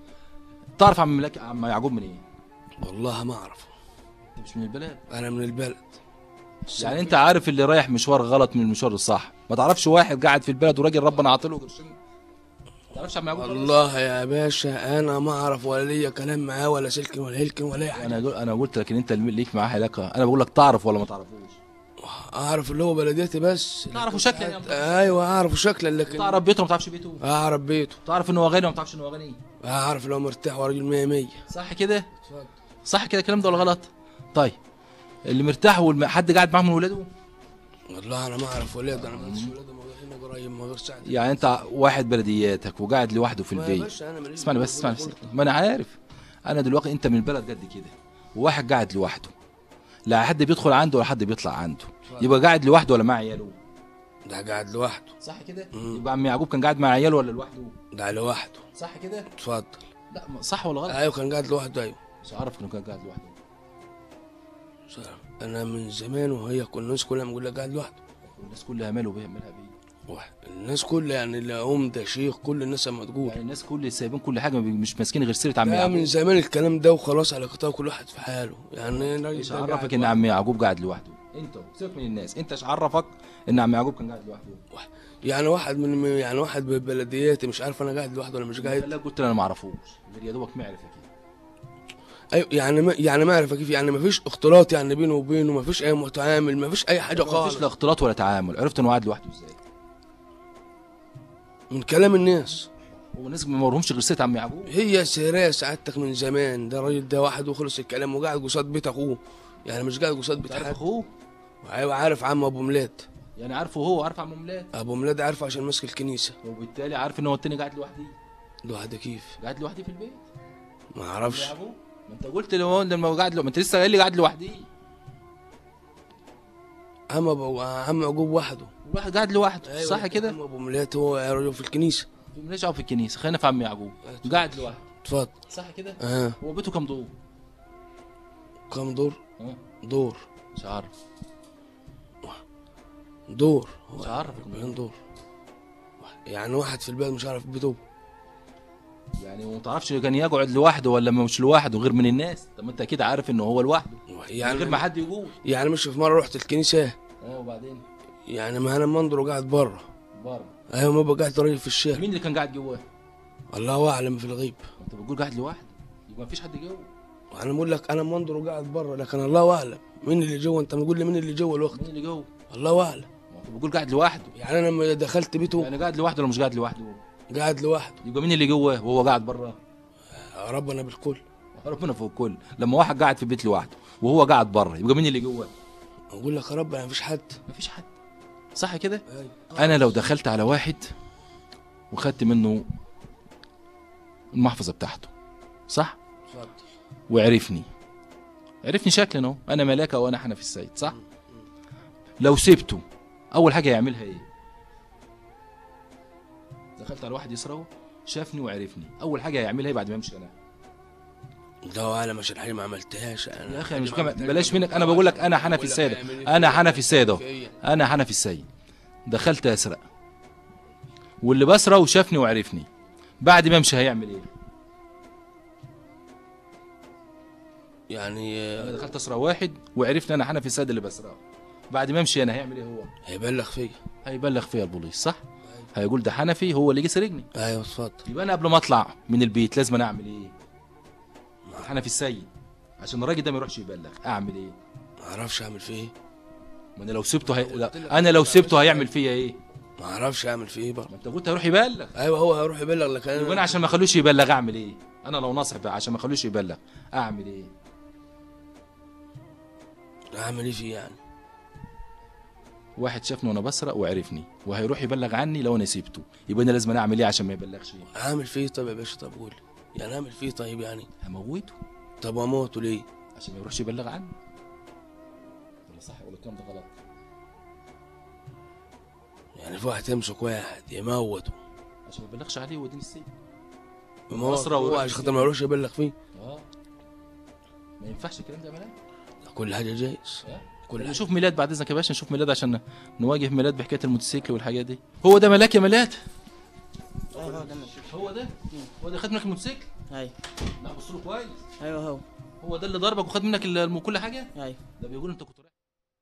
S1: تعرف عم ملاك عم يعقوب من ايه؟
S7: والله ما اعرف
S1: انت مش من البلد
S7: انا من البلد
S1: يعني انت عارف اللي رايح مشوار غلط من المشوار الصح ما تعرفش واحد قاعد في البلد وراجل ربنا عاطيله قرشين ما تعرفش عم يعقوب
S7: والله يا باشا انا ما اعرف ولا ليا كلام معاه ولا سلكن ولا هلكن ولا اي حاجه
S1: انا قل- انا قلت لك ان انت اللي ليك معاه علاقه انا بقول لك تعرف ولا ما تعرفوش
S7: اعرف اللي هو بلدياتي بس
S1: تعرفه شكلا يعني.
S7: ايوه اعرفه شكلا لكن
S1: تعرف بيته وما تعرفش بيته
S7: اعرف بيته
S1: تعرف ان هو غني وما تعرفش ان هو غني
S7: اعرف لو مرتاح وراجل مية مية
S1: صح كده صح كده الكلام ده ولا غلط طيب اللي مرتاح والم... حد قاعد معاه من ولاده
S7: والله انا ما اعرف ولاد انا ما عنديش ولاد موجودين قريب ما غير سعد
S1: يعني انت واحد بلدياتك وقاعد لوحده في
S7: ما يا
S1: البيت
S7: باشا أنا ماليش
S1: اسمعني بس
S7: دعوة
S1: اسمعني
S7: بالغلط.
S1: ما انا عارف انا دلوقتي انت من البلد قد كده وواحد قاعد لوحده لا حد بيدخل عنده ولا حد بيطلع عنده يبقى قاعد لوحده ولا مع عياله
S7: ده قاعد لوحده
S1: صح كده
S7: مم.
S1: يبقى عم يعقوب كان قاعد مع عياله ولا لوحده
S7: ده لوحده
S1: صح كده
S7: اتفضل
S1: لا ما- صح ولا غلط
S7: ايوه كان قاعد لوحده ايوه
S1: مش عارف انه كان قاعد لوحده
S7: انا من زمان وهي كل الناس كلها بتقول لك قاعد لوحده
S1: والناس كلها ماله بيعملها بيه
S7: واحد. الناس كلها يعني اللي هم ده شيخ كل الناس اما تقول
S1: يعني الناس كل سايبين كل حاجه مش ماسكين غير سيره عم
S7: لا من
S1: يعقوب
S7: زمان الكلام ده وخلاص على قطاع كل واحد في حاله يعني الراجل
S1: ايش
S7: ده قاعد
S1: عرفك ان
S7: لوحده.
S1: عم يعقوب قاعد لوحده انت سيبك من الناس انت ايش عرفك ان عم يعقوب كان قاعد لوحده
S7: يعني واحد من يعني واحد ببلدياتي مش عارف انا قاعد لوحده ولا مش قاعد
S1: لا قلت له انا ما اعرفوش غير يا دوبك معرفه كده
S7: ايوه يعني ما يعني ما اعرف كيف يعني ما فيش اختلاط يعني بينه وبينه ما فيش اي متعامل ما فيش اي حاجه
S1: ما
S7: خالص
S1: فيش لا اختلاط ولا تعامل عرفت انه قاعد لوحده ازاي
S7: من كلام الناس
S1: هو الناس ما ورهمش غير سيره عم يعقوب
S7: هي سيرة سعادتك من زمان ده الراجل ده واحد وخلص الكلام وقاعد قصاد بيت اخوه يعني مش قاعد قصاد بيت
S1: تعرف
S7: حد
S1: اخوه
S7: ايوه عارف عم ابو ميلاد
S1: يعني عارفه هو عارف عم ميلاد
S7: ابو ميلاد عارفه عشان ماسك الكنيسه
S1: وبالتالي عارف ان هو التاني قاعد لوحدي
S7: لوحده كيف
S1: قاعد لوحدي في البيت
S7: ما
S1: عم
S7: اعرفش
S1: يعقوب ما انت قلت له لما هو قاعد لو ما انت لسه قايل لي قاعد لوحدي
S7: عم ابو عم يعقوب وحده
S1: الواحد قاعد لوحده
S7: أيوة،
S1: صح كده
S7: عم ابو ميلاد هو راجل في الكنيسه
S1: ماليش دعوه في الكنيسه خلينا في عم يعقوب قاعد لوحده
S7: اتفضل
S1: صح كده
S7: اه
S1: هو بيته كام دور
S7: كم دور
S1: اه
S7: دور
S1: مش عارف
S7: دور
S1: مش عارف
S7: 40 دور يعني واحد في البلد مش عارف بيته
S1: يعني وما تعرفش كان يقعد لوحده ولا مش لوحده غير من الناس طب ما انت اكيد عارف انه هو لوحده يعني
S7: يعني
S1: غير ما حد يقول
S7: يعني مش في مره رحت الكنيسه
S1: اه وبعدين
S7: يعني ما انا منظر قاعد بره
S1: بره
S7: ايوه ما بقى قاعد راجل في الشارع
S1: مين اللي كان قاعد جواه
S7: الله اعلم في الغيب
S1: ما انت بتقول قاعد لوحده يبقى ما فيش حد جوه
S7: انا بقول لك انا منظر قاعد بره لكن الله اعلم مين اللي جوه انت بتقول لي مين اللي جوه الوقت
S1: مين اللي جوه
S7: الله اعلم
S1: ما انت بتقول قاعد لوحده
S7: يعني انا لما دخلت بيته
S1: يعني قاعد لوحده ولا مش قاعد لوحده
S7: قاعد لوحده
S1: يبقى مين اللي جواه وهو قاعد بره
S7: ربنا بالكل
S1: ربنا فوق الكل لما واحد قاعد في البيت لوحده وهو قاعد بره يبقى مين اللي جواه
S7: اقول لك يا رب يعني مفيش حد
S1: مفيش حد صح كده انا لو دخلت على واحد وخدت منه المحفظه بتاعته صح وعرفني عرفني شكلا اهو انا ملاكه وانا حنفي السيد صح لو سبته اول حاجه يعملها ايه دخلت على واحد يسرقه شافني وعرفني اول حاجه هيعملها ايه بعد ما يمشي انا
S7: ده عالم عشان حاجه ما عملتهاش انا
S1: يا اخي أنا مش بكلم- بلاش منك انا بقول لك انا حنفي السيد انا حنفي السيد اهو انا حنفي السيد دخلت اسرق واللي بسرق وشافني وعرفني بعد ما امشي هيعمل ايه
S7: يعني
S1: انا
S7: آه،
S1: دخلت اسرق واحد وعرفني انا حنفي السيد اللي بسرقه بعد ما امشي انا هيعمل ايه هو
S7: هيبلغ فيا
S1: هيبلغ فيها البوليس صح هيقول ده حنفي هو اللي جه سرقني
S7: ايوه اتفضل
S1: يبقى انا قبل ما اطلع من البيت لازم أنا اعمل ايه حنفي السيد عشان الراجل ده ما يروحش يبلغ اعمل ايه
S7: ما اعرفش اعمل فيه ايه
S1: ما انا لو سبته هي... لا. انا لو سبته هيعمل فيا ايه
S7: ما اعرفش اعمل فيه ايه برضه
S1: ما انت قلت هيروح يبلغ
S7: ايوه هو هيروح يبلغ لكن
S1: يبقى انا
S7: انا
S1: عشان ما اخلوش يبلغ اعمل ايه انا لو ناصح بقى عشان ما اخلوش يبلغ اعمل ايه
S7: اعمل ايه فيه يعني
S1: واحد شافني وانا بسرق وعرفني وهيروح يبلغ عني لو انا سيبته يبقى انا لازم أنا اعمل ايه عشان ما يبلغش
S7: اعمل فيه طب يا باشا طب قول يعني اعمل فيه طيب يعني
S1: هموته
S7: طب اموته ليه
S1: عشان ما يروحش يبلغ عني ولا صح ولا الكلام ده غلط
S7: يعني في واحد يمسك واحد يموته
S1: عشان ما يبلغش عليه ودين السجن
S7: يموته
S1: أسرع
S7: هو
S1: ويروح
S7: عشان خاطر ما يروحش يبلغ فيه
S1: اه ما ينفعش الكلام ده يا ملاك
S7: كل حاجه جايز كل حاجه
S1: نشوف ميلاد بعد اذنك يا باشا نشوف ميلاد عشان نواجه ميلاد بحكايه الموتوسيكل والحاجات دي هو ده ملاك يا ميلاد
S4: ايوه هو ده ماشي.
S1: هو ده هو ده خد منك الموتوسيكل
S4: ايوه
S1: لا بص له كويس
S4: ايوه هو
S1: هو ده اللي ضربك وخد منك ال- كل حاجه
S4: ايوه
S1: ده بيقول انت كنت رايح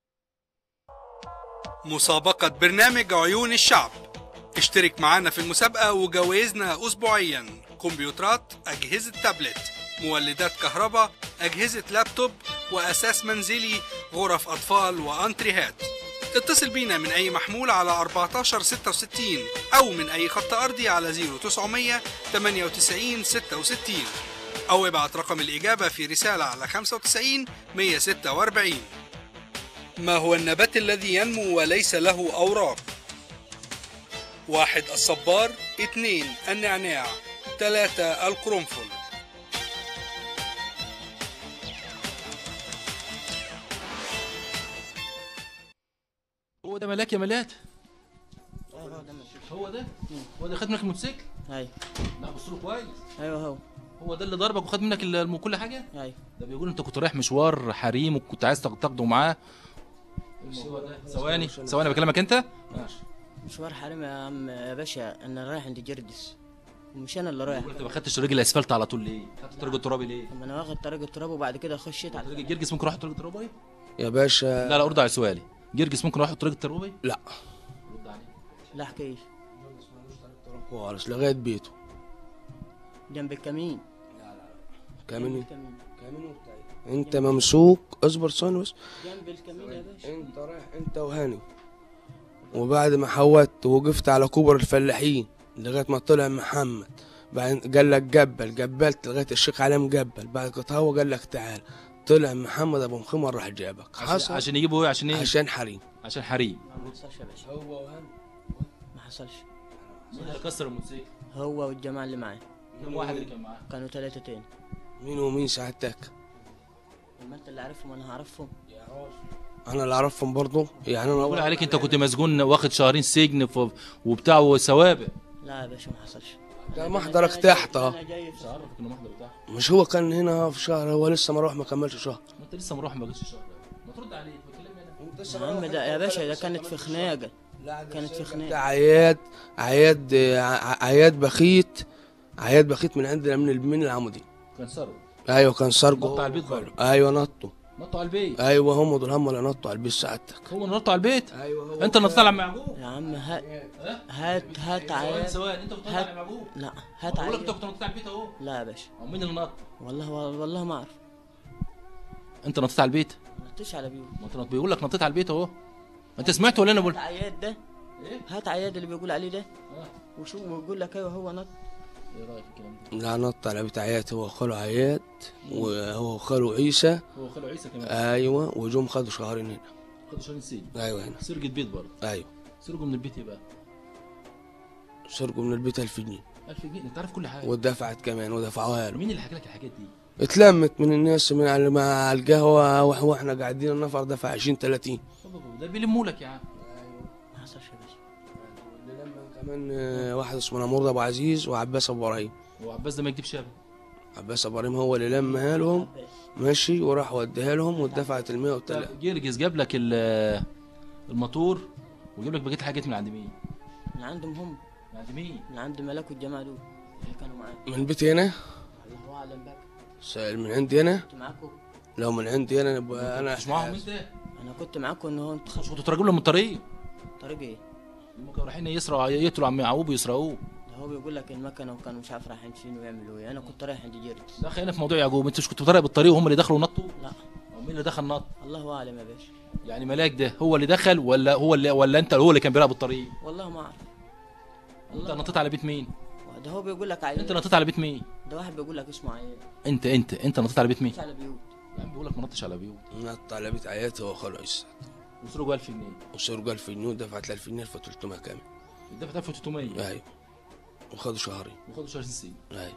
S3: مسابقة برنامج عيون الشعب اشترك معانا في المسابقة وجوائزنا أسبوعيا كمبيوترات أجهزة تابلت مولدات كهرباء أجهزة لابتوب وأساس منزلي غرف أطفال وأنتريهات اتصل بينا من أي محمول على 1466 أو من أي خط أرضي على 0900 98 66 أو ابعت رقم الإجابة في رسالة على 95 146 ما هو النبات الذي ينمو وليس له أوراق؟ واحد الصبار اثنين النعناع ثلاثة القرنفل
S1: هو ده ملاك يا ملاك
S4: ايوه هو ده ماشي.
S1: هو ده هو ده خد منك الموتوسيكل
S4: ايوه
S1: لا بص له كويس
S4: ايوه هو
S1: هو ده اللي ضربك وخد منك ال- كل حاجه
S4: ايوه
S1: ده بيقول انت كنت رايح مشوار حريم وكنت عايز تاخ- تاخده معاه الموضوع ده ثواني ثواني بكلمك انت
S4: مشوار حريم يا عم يا باشا انا رايح عند جردس ومش انا اللي رايح
S1: انت ما خدتش رجل الاسفلت على طول ليه خدت الطريق الترابي ليه
S4: طب انا واخد طريق التراب وبعد كده خشيت على
S1: طريق الجرجس ممكن اروح الطريق الترابي
S7: يا باشا
S1: لا لا ارد على سؤالي جرجس ممكن اروح الطريق الترابي
S7: لا
S1: رد عليه
S4: لا احكيش
S7: خالص لغايه بيته
S4: جنب الكمين
S7: كامل
S4: الكمين
S7: انت ممسوك اصبر ثانيه بس
S4: جنب الكمين يا باشا
S7: انت رايح انت وهاني وبعد ما حودت وقفت على كبر الفلاحين لغايه ما طلع محمد بعدين قال لك جبل جبلت لغايه الشيخ علام جبل بعد كده هو قال لك تعال طلع محمد ابو مخمر راح جابك
S1: عشان,
S7: حصل
S1: عشان يجيبوا ايه عشان ايه
S7: عشان حريم
S1: عشان حريم
S4: ما حصلش يا باشا
S7: هو وهاني
S4: ما حصلش
S1: مين اللي كسر الموتوسيكل
S4: هو والجماعه اللي معاه
S1: كم واحد اللي كان معاه
S4: كانوا ثلاثة تاني
S7: مين ومين سعادتك
S4: ما انت اللي عارفهم انا هعرفهم
S7: انا اللي اعرفهم برضه يعني انا
S1: بقول عليك انت كنت مسجون واخد شهرين سجن ف- وبتاع وسوابق
S4: لا يا باشا ما حصلش
S7: ده محضرك تحت اهو
S4: انا جاي في
S1: عارفك انه محضر بتاعه
S7: مش هو كان هنا في شهر هو لسه ما روح ما كملش شهر
S1: ما انت لسه مروح ما جيتش الشهر ما ترد عليه بكلمني انا
S4: يا عم ده يا باشا ده كانت في خناقه كانت في
S7: ده
S4: خناقه
S7: عياد عياد ع- عياد بخيت عياد بخيت من عندنا من ال- من العمودي
S1: كان سرق
S7: ايوه كان سرقه
S1: نط على البيت برضه.
S7: ايوه نطوا
S1: نطوا على البيت
S7: ايوه هم دول هم اللي نطوا على البيت سعادتك
S1: هو اللي نطوا على البيت
S7: ايوه هو
S1: انت اللي نطيت على معجوب
S4: يا عم هات هات هات
S1: ثواني
S4: عيال
S1: ثواني انت كنت نطيت
S4: هات
S1: على معجوب
S4: لا هات
S1: بقول لك انت
S4: عيال
S1: كنت نطيت على البيت اهو
S4: لا يا باشا
S1: هو مين اللي نط
S4: والله والله ما اعرف
S1: انت نطيت على البيت
S4: ما نطيش على بيوت
S1: ما انت نط- بيقول لك نطيت على البيت اهو انت سمعت ولا انا بقول
S4: هات عياد ده
S1: ايه
S4: هات عياد اللي بيقول عليه ده
S1: اه.
S4: وشو ويقول لك ايوه هو نط
S1: ايه رايك في الكلام ده
S7: لا نط على بيت عياد هو خاله عياد وهو وخاله عيسى
S1: هو خلو عيسى كمان
S7: ايوه وجم خدوا شهرين هنا
S1: خدوا شهرين سجن
S7: ايوه هنا
S1: سرقة بيت برضه
S7: ايوه
S1: سرقوا من البيت ايه بقى
S7: سرقوا من البيت 1000 جنيه
S1: 1000 جنيه انت عارف كل حاجه
S7: ودفعت كمان ودفعوها له
S1: مين اللي حكى لك الحاجات دي
S7: اتلمت من الناس من على مع القهوه وإح- واحنا قاعدين النفر دفع 20 30
S1: ده بيلموا لك يا عم
S4: ما حصلش يا باشا
S7: كمان آه، واحد اسمه نمور ابو عزيز وعباس ابو ابراهيم
S1: هو عباس ده ما يكتبش ابدا
S7: عباس ابو ابراهيم هو اللي لمها لهم ماشي وراح وديها لهم ودفعت ال 100 والتل-
S1: جرجس جاب لك ال- الموتور وجاب لك بقيه الحاجات من عند مين؟
S4: من عندهم هم
S1: من عند مين؟
S4: من عند ملاك والجماعه دول اللي كانوا معايا
S7: من بيتي هنا
S4: الله اعلم بقى
S7: سائل من عندي انا
S4: كنت معاكم
S7: لو من عندي انا نبقى انا
S1: مش معاهم انت؟
S4: انا كنت معاكم ان هو انت
S1: مش كنتوا تراجعوا لهم من الطريق؟
S4: طريق ايه
S1: هم كانوا رايحين يسرقوا يقتلوا عم يعقوب ويسرقوه
S4: ده هو بيقول لك المكنه وكانوا مش عارف رايحين فين ويعملوا ايه انا كنت رايح عند جيرتس
S1: ده خلينا في موضوع يعقوب انت مش كنت بتراقب الطريق وهم اللي دخلوا ونطوا؟
S4: لا
S1: او مين اللي دخل نط؟
S4: الله اعلم يا باشا
S1: يعني ملاك ده هو اللي دخل ولا هو اللي ولا انت هو اللي كان بيراقب الطريق؟
S4: والله ما اعرف
S1: انت نطيت على بيت مين؟
S4: ده هو بيقول لك عيال
S1: انت نطيت على بيت مين؟
S4: ده واحد بيقول لك اسمه عيال
S1: انت انت انت نطيت على بيت مين؟
S4: مش على بيوت
S1: يا عم بيقول لك ما نطش على بيوت
S7: نط على بيت عياتي هو خاله عيسى
S1: وسرقوا 1000 جنيه
S7: وسرقوا 1000 جنيه ودفعت ال 1000 جنيه ف 300 كامل
S1: دفعت 1300
S7: ايوه وخدوا شهرين
S1: وخدوا شهر سنين
S7: ايوه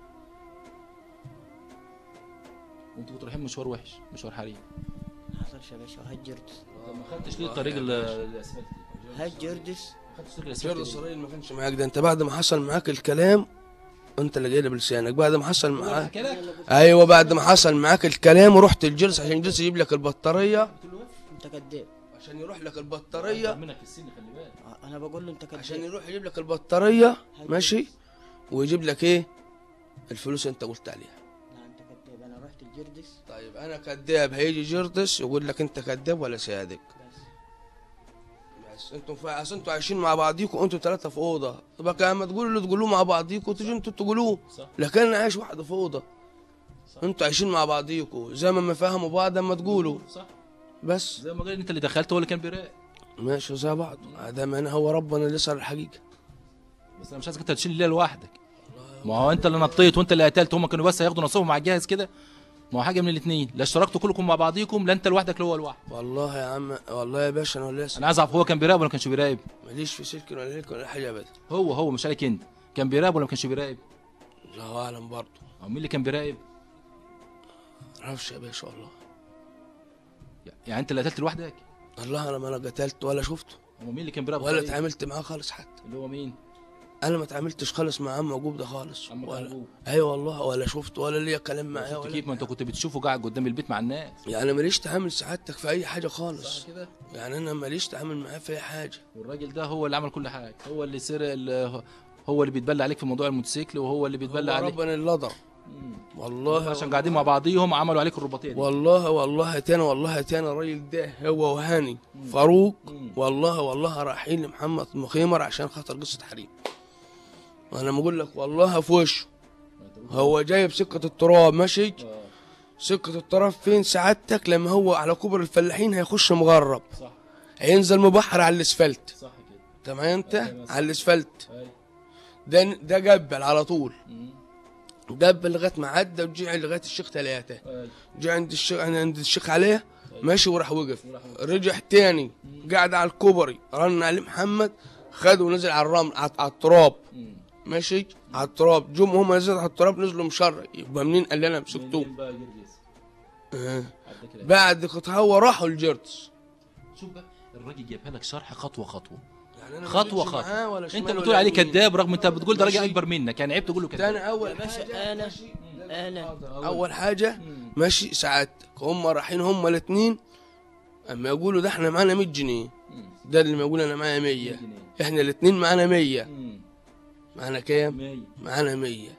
S1: وانتوا كنتوا رايحين مشوار وحش مشوار حريم
S4: ما حصلش يا باشا هات جيرتس
S1: طب ما خدتش ليه الطريق ال- الاسفلت
S4: هات جيرتس
S1: ما خدتش طريق
S7: جرد
S1: الاسفلت ليه؟
S7: الصغير ما كانش معاك ده انت بعد ما حصل معاك الكلام انت اللي جاي بلسانك بعد ما حصل معاك
S1: حكى لك
S7: ايوه بعد ما حصل معاك الكلام ورحت الجلس عشان الجلس يجيب لك البطاريه
S4: انت كذاب
S7: عشان يروح لك
S1: أكبر
S7: البطاريه
S1: منك في السن خلي بالك
S4: انا بقول له انت كذاب
S7: عشان يروح يجيب لك البطاريه ماشي ويجيب لك ايه الفلوس اللي انت قلت عليها
S4: لا انت كذاب انا رحت الجيرتس
S7: طيب انا كذاب هيجي جردس يقول لك انت كذاب ولا صادق
S4: بس
S7: بس انتوا فا... أصل انتوا عايشين مع بعضيكوا انتوا ثلاثه في اوضه طب لما تقولوا اللي تقولوه مع بعضيكوا تيجوا انتوا تقولوه
S1: صح.
S7: لكن انا عايش واحده في اوضه انتوا عايشين مع بعضيكوا زي ما ما فهموا بعض اما تقولوا
S1: صح
S7: بس
S1: زي ما قال انت اللي دخلت هو اللي كان بيراقب
S7: ماشي زي بعض ادام انا هو ربنا اللي صار الحقيقه
S1: بس انا مش عايزك انت تشيل الليله لوحدك ما هو انت اللي نطيت وانت اللي قتلت هم كانوا بس هياخدوا نصيبهم مع الجهاز كده ما هو حاجه من الاثنين لا اشتركتوا كلكم مع بعضيكم لا انت لوحدك لا هو لوحده
S7: والله يا عم والله يا باشا انا لسه
S1: انا عايز اعرف هو كان بيراقب ولا ما كانش بيراقب
S7: ماليش في سلك ولا ليك ولا حاجه ابدا
S1: هو هو مش عليك انت كان بيراقب ولا ما كانش بيراقب
S7: الله اعلم برضه
S1: او مين اللي كان بيراقب
S7: معرفش يا باشا والله
S1: يعني انت اللي قتلت لوحدك
S7: الله انا ما انا قتلت ولا شفته
S1: هو مين اللي كان بيراقب
S7: ولا
S1: الطريق؟
S7: اتعاملت معاه خالص حتى
S1: اللي هو مين
S7: انا ما اتعاملتش خالص مع عم موجود ده خالص
S1: عم
S7: ولا
S1: موجود.
S7: ايوه والله ولا شفت ولا ليا كلام معاه
S1: شفت
S7: ولا
S1: كيف ما انت كنت بتشوفه قاعد قدام البيت مع الناس
S7: يعني ماليش تعامل سعادتك في اي حاجه خالص
S1: صح كده
S7: يعني انا ماليش تعامل معاه في اي حاجه
S1: والراجل ده هو اللي عمل كل حاجه هو اللي سرق ال- هو اللي بيتبلى عليك في موضوع الموتوسيكل وهو اللي بيتبلى
S7: هو
S1: عليك
S7: ربنا اللي ضر والله
S1: عشان قاعدين مع بعضيهم عملوا عليك الرباطيه دي
S7: والله والله تاني والله تاني الراجل ده هو وهاني فاروق والله والله رايحين لمحمد مخيمر عشان خاطر قصه حريم وانا بقول لك والله في وشه هو جايب سكه التراب ماشي سكه التراب فين سعادتك لما هو على كبر الفلاحين هيخش مغرب
S1: صح
S7: هينزل مبحر على الاسفلت
S1: صح كده
S7: تمام انت
S1: أيوة.
S7: على الاسفلت
S1: أيوة.
S7: ده ده جبل على طول
S1: مم.
S7: جبل لغايه ما عدى وجي لغايه الشيخ ثلاثه
S1: أيوة.
S7: جه عند الشيخ عند الشيخ عليه ماشي وراح وقف
S1: وراح
S7: رجع تاني قاعد على الكوبري رن عليه محمد خده ونزل على الرمل على على التراب
S1: مم.
S7: ماشي على التراب جم هم نزلوا على التراب نزلوا مشر يبقى منين قال لنا مسكتوه
S1: منين بقى جرجس
S7: آه.
S1: عدى كده.
S7: بعد كده هو راحوا الجرتس
S1: شوف بقى الراجل جايبها لك شرح خطوه خطوه
S7: يعني أنا
S1: خطوه
S7: مشيتش معاه
S1: خطوه
S7: ولا
S1: انت
S7: شمال
S1: اللي
S7: ولا
S1: بتقول عليه
S7: يمين.
S1: كذاب رغم انت بتقول ده راجل
S7: ماشي.
S1: اكبر منك يعني عيب تقول له
S7: تاني
S1: كذاب
S7: اول
S4: يا باشا
S7: حاجه
S4: انا انا
S7: اول حاجه ماشي سعادتك هم رايحين هم الاثنين اما يقولوا ده احنا معانا 100 جنيه ده اللي ما يقول انا معايا 100 احنا الاثنين معانا 100 معانا كام
S1: مية
S7: معانا 100
S1: أيوة.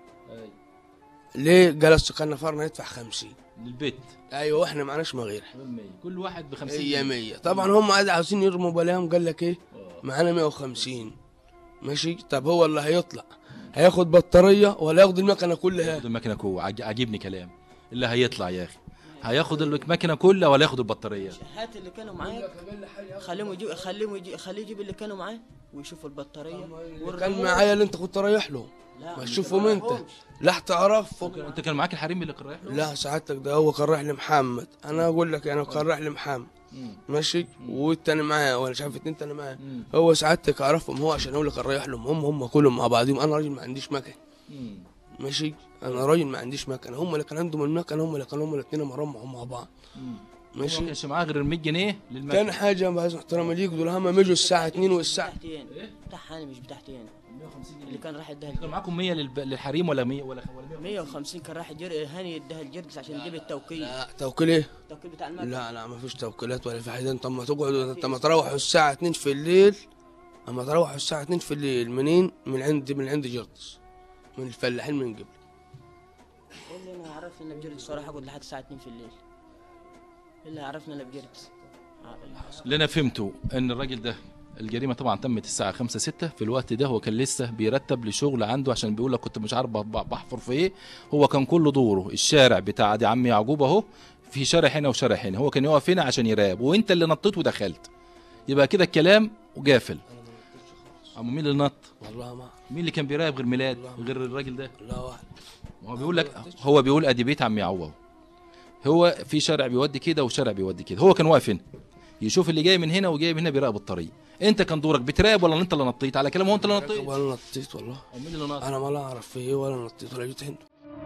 S7: ليه جلس كان نفرنا يدفع 50
S1: للبيت
S7: ايوه واحنا معناش ما غيرها
S1: غير 100 كل واحد ب 50
S7: هي 100 طبعا هم عاد عاوزين يرموا بلاهم قال لك ايه معانا 150 ماشي طب هو اللي هيطلع هياخد بطاريه ولا ياخد المكنه كلها
S1: ياخد المكنه كلها عج- عاجبني كلام اللي هيطلع يا اخي هياخد المكنه كلها ولا ياخد البطاريه
S4: هات اللي كانوا معاك خليهم يجي خليهم يجي خليه يجيب اللي كانوا معاه ويشوفوا البطاريه
S7: كان
S4: والريموت.
S7: معايا اللي انت كنت رايح له
S4: لا،
S7: ما
S4: مش
S7: تشوفهم انت
S4: رايحهمش.
S7: لا تعرفهم
S1: انت كان معاك الحريم اللي كان رايح له
S7: لا سعادتك ده هو كان رايح لمحمد انا اقول لك انا كان رايح لمحمد ماشي والتاني معاه ولا مش عارف اتنين تاني معاه هو سعادتك اعرفهم هو عشان هو اللي كان رايح لهم هم هم كلهم مع بعضهم انا راجل ما عنديش مكن
S1: مم.
S7: ماشي انا راجل ما عنديش مكن هم اللي كان عندهم المكن هم اللي كانوا هم الاثنين مرمهم مع بعض
S1: هو ما
S7: ماشي
S1: كانش معاه غير ال 100 جنيه
S7: تاني
S1: للمكنه
S7: حاجه بعد احترامي ليك دول هم يجوا الساعه 2 والساعه
S4: بتاعتي انا بتاعها انا مش بتاعتي انا اللي كان راح يديها
S1: كان معاكم 100 للب... للحريم ولا 100 ولا ولا 100
S4: 150 كان راح جر... هاني يديها الجرجس عشان يجيب التوكيل
S7: لا توكيل ايه
S4: التوكيل بتاع المكنه
S7: لا لا ما فيش توكيلات ولا في حاجه انت اما تقعدوا انت اما تروحوا الساعه 2 في الليل اما تروحوا الساعه 2 في الليل منين من عند من عند جرطس من الفلاحين من قبل
S4: إيه اللي انا عرفني ان بجرجس صراحه اقعد لحد الساعه 2 في الليل إيه اللي عرفني انا بجرجس
S1: اللي انا فهمته ان الراجل ده الجريمه طبعا تمت الساعه 5 6 في الوقت ده هو كان لسه بيرتب لشغل عنده عشان بيقول لك كنت مش عارف بح- بحفر في ايه هو كان كل دوره الشارع بتاع دي عم يعقوب اهو في شارع هنا وشارع هنا هو كان يقف هنا عشان يراقب وانت اللي نطيت ودخلت يبقى كده الكلام وجافل اما مين اللي نط
S7: والله ما
S1: مين اللي كان بيراقب غير ميلاد غير الراجل ده
S7: لا واحد
S1: هو بيقول لك هو بيقول ادي بيت عم يعوض هو في شارع بيودي كده وشارع بيودي كده هو كان واقف هنا يشوف اللي جاي من هنا وجاي من هنا بيراقب الطريق انت كان دورك بتراقب ولا انت اللي نطيت على كلامه هو انت اللي نطيت
S7: ولا نطيت والله
S1: أو مين اللي نط
S7: انا ما لا اعرف في ايه ولا نطيت ولا جيت هنا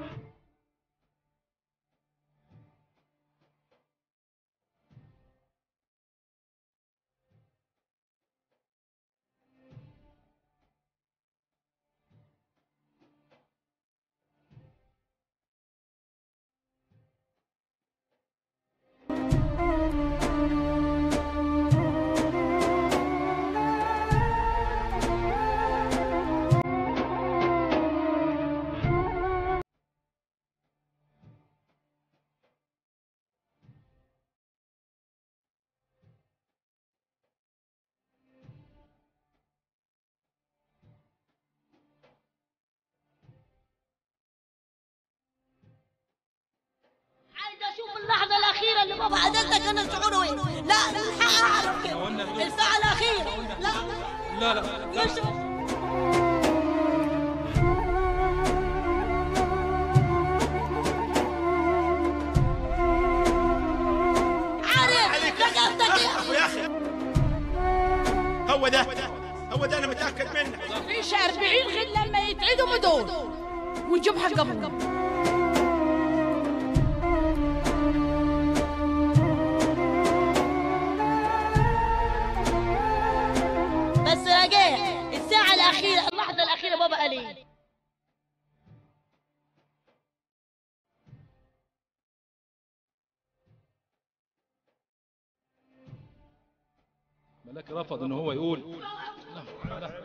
S2: عايز اشوف اللحظه الاخيره اللي بابا عدلتك انا شعوره ايه لا الحق اعرف كده الساعه الاخيره لا لا لا نشوف عارف ثقافتك ايه
S5: يا اخي هو ده هو ده انا متاكد منه
S2: فيش 40 غير لما يتعدوا بدور ونجيب حقهم بس رجاء الساعة الأخيرة اللحظة الأخيرة
S1: لكن رفض ان هو يقول لا لا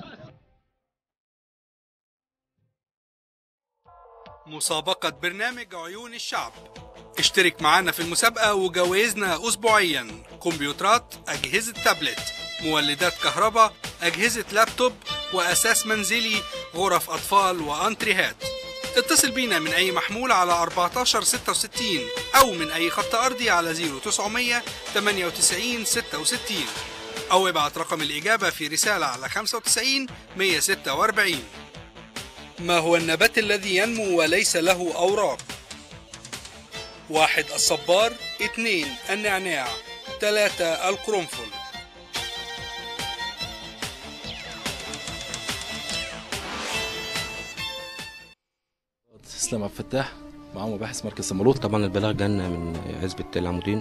S3: مسابقة برنامج عيون الشعب اشترك معنا في المسابقة وجوائزنا أسبوعيا كمبيوترات أجهزة تابلت مولدات كهرباء أجهزة لابتوب وأساس منزلي غرف أطفال وأنتريهات اتصل بينا من أي محمول على 1466 أو من أي خط أرضي على 0900 98 66 أو ابعت رقم الإجابة في رسالة على 95 146 ما هو النبات الذي ينمو وليس له أوراق؟ واحد الصبار اثنين النعناع ثلاثة القرنفل
S1: اسلام عبد الفتاح معاه مباحث مركز سمالوت
S8: طبعا البلاغ جانا من عزبة العمودين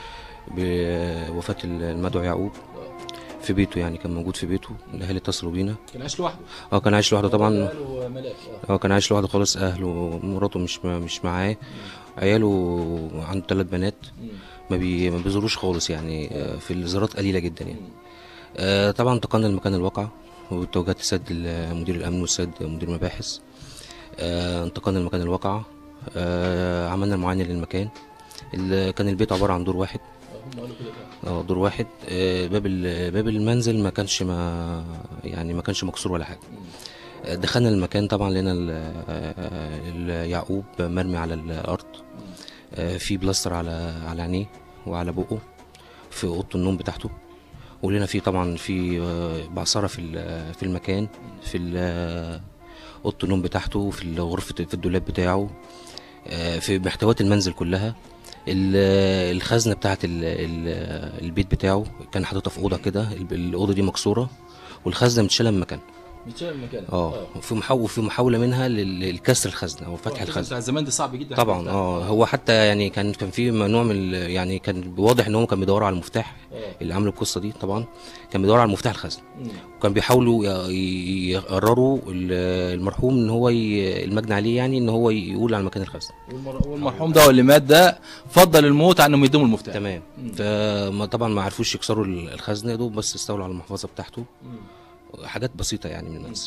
S8: بوفاة المدعو يعقوب في بيته يعني كان موجود في بيته الاهالي اتصلوا بينا
S1: كان عايش لوحده
S8: اه كان عايش لوحده طبعا
S1: قالوا ملاك اه
S8: اه كان عايش لوحده خالص اهله مراته مش مش معاه عياله عنده ثلاث بنات ما, بي ما بيزوروش خالص يعني آه، في الزيارات قليله جدا يعني آه، طبعا انتقلنا لمكان الواقع وتوجهت السيد مدير الامن والسيد مدير المباحث آه، انتقلنا لمكان الواقع آه، عملنا معاينه للمكان ال- كان البيت عباره عن دور واحد
S1: هم قالوا كده فعلا.
S8: اه دور واحد آه، باب ال- باب المنزل ما كانش ما يعني ما كانش مكسور ولا حاجه آه، دخلنا المكان طبعا لقينا ال- آه، ال- يعقوب مرمي على الارض آه، في بلاستر على على عينيه وعلى بقه في اوضه النوم بتاعته ولقينا في طبعا في آه، بعصره في ال- في المكان في ال- اوضه النوم بتاعته في غرفه في الدولاب بتاعه آه، في محتويات المنزل كلها ال- الخزنه بتاعت ال- ال- البيت بتاعه كان حاططها في اوضه كده ال- الاوضه دي مكسوره والخزنه متشاله من مكانها
S1: بيتشال مكانه
S8: اه وفي محاول في محاوله منها لل- للكسر الخزنه او فتح الخزنه
S1: بتاع زمان دي صعب جدا
S8: طبعا اه هو حتى يعني كان كان في نوع من ال- يعني كان واضح ان هو كان بيدور على المفتاح
S1: آه.
S8: اللي عملوا القصه دي طبعا كان بيدور على مفتاح الخزنه وكان بيحاولوا ي- ي- يقرروا ال- المرحوم ان هو ي- المجني عليه يعني ان هو يقول على مكان الخزنه
S1: والمر- والمرحوم ده واللي مات ده فضل الموت عن انهم يدوموا المفتاح
S8: تمام فما طبعا ما عرفوش يكسروا ال- الخزنه يا دوب بس استولوا على المحفظه بتاعته حاجات بسيطه يعني من المنزل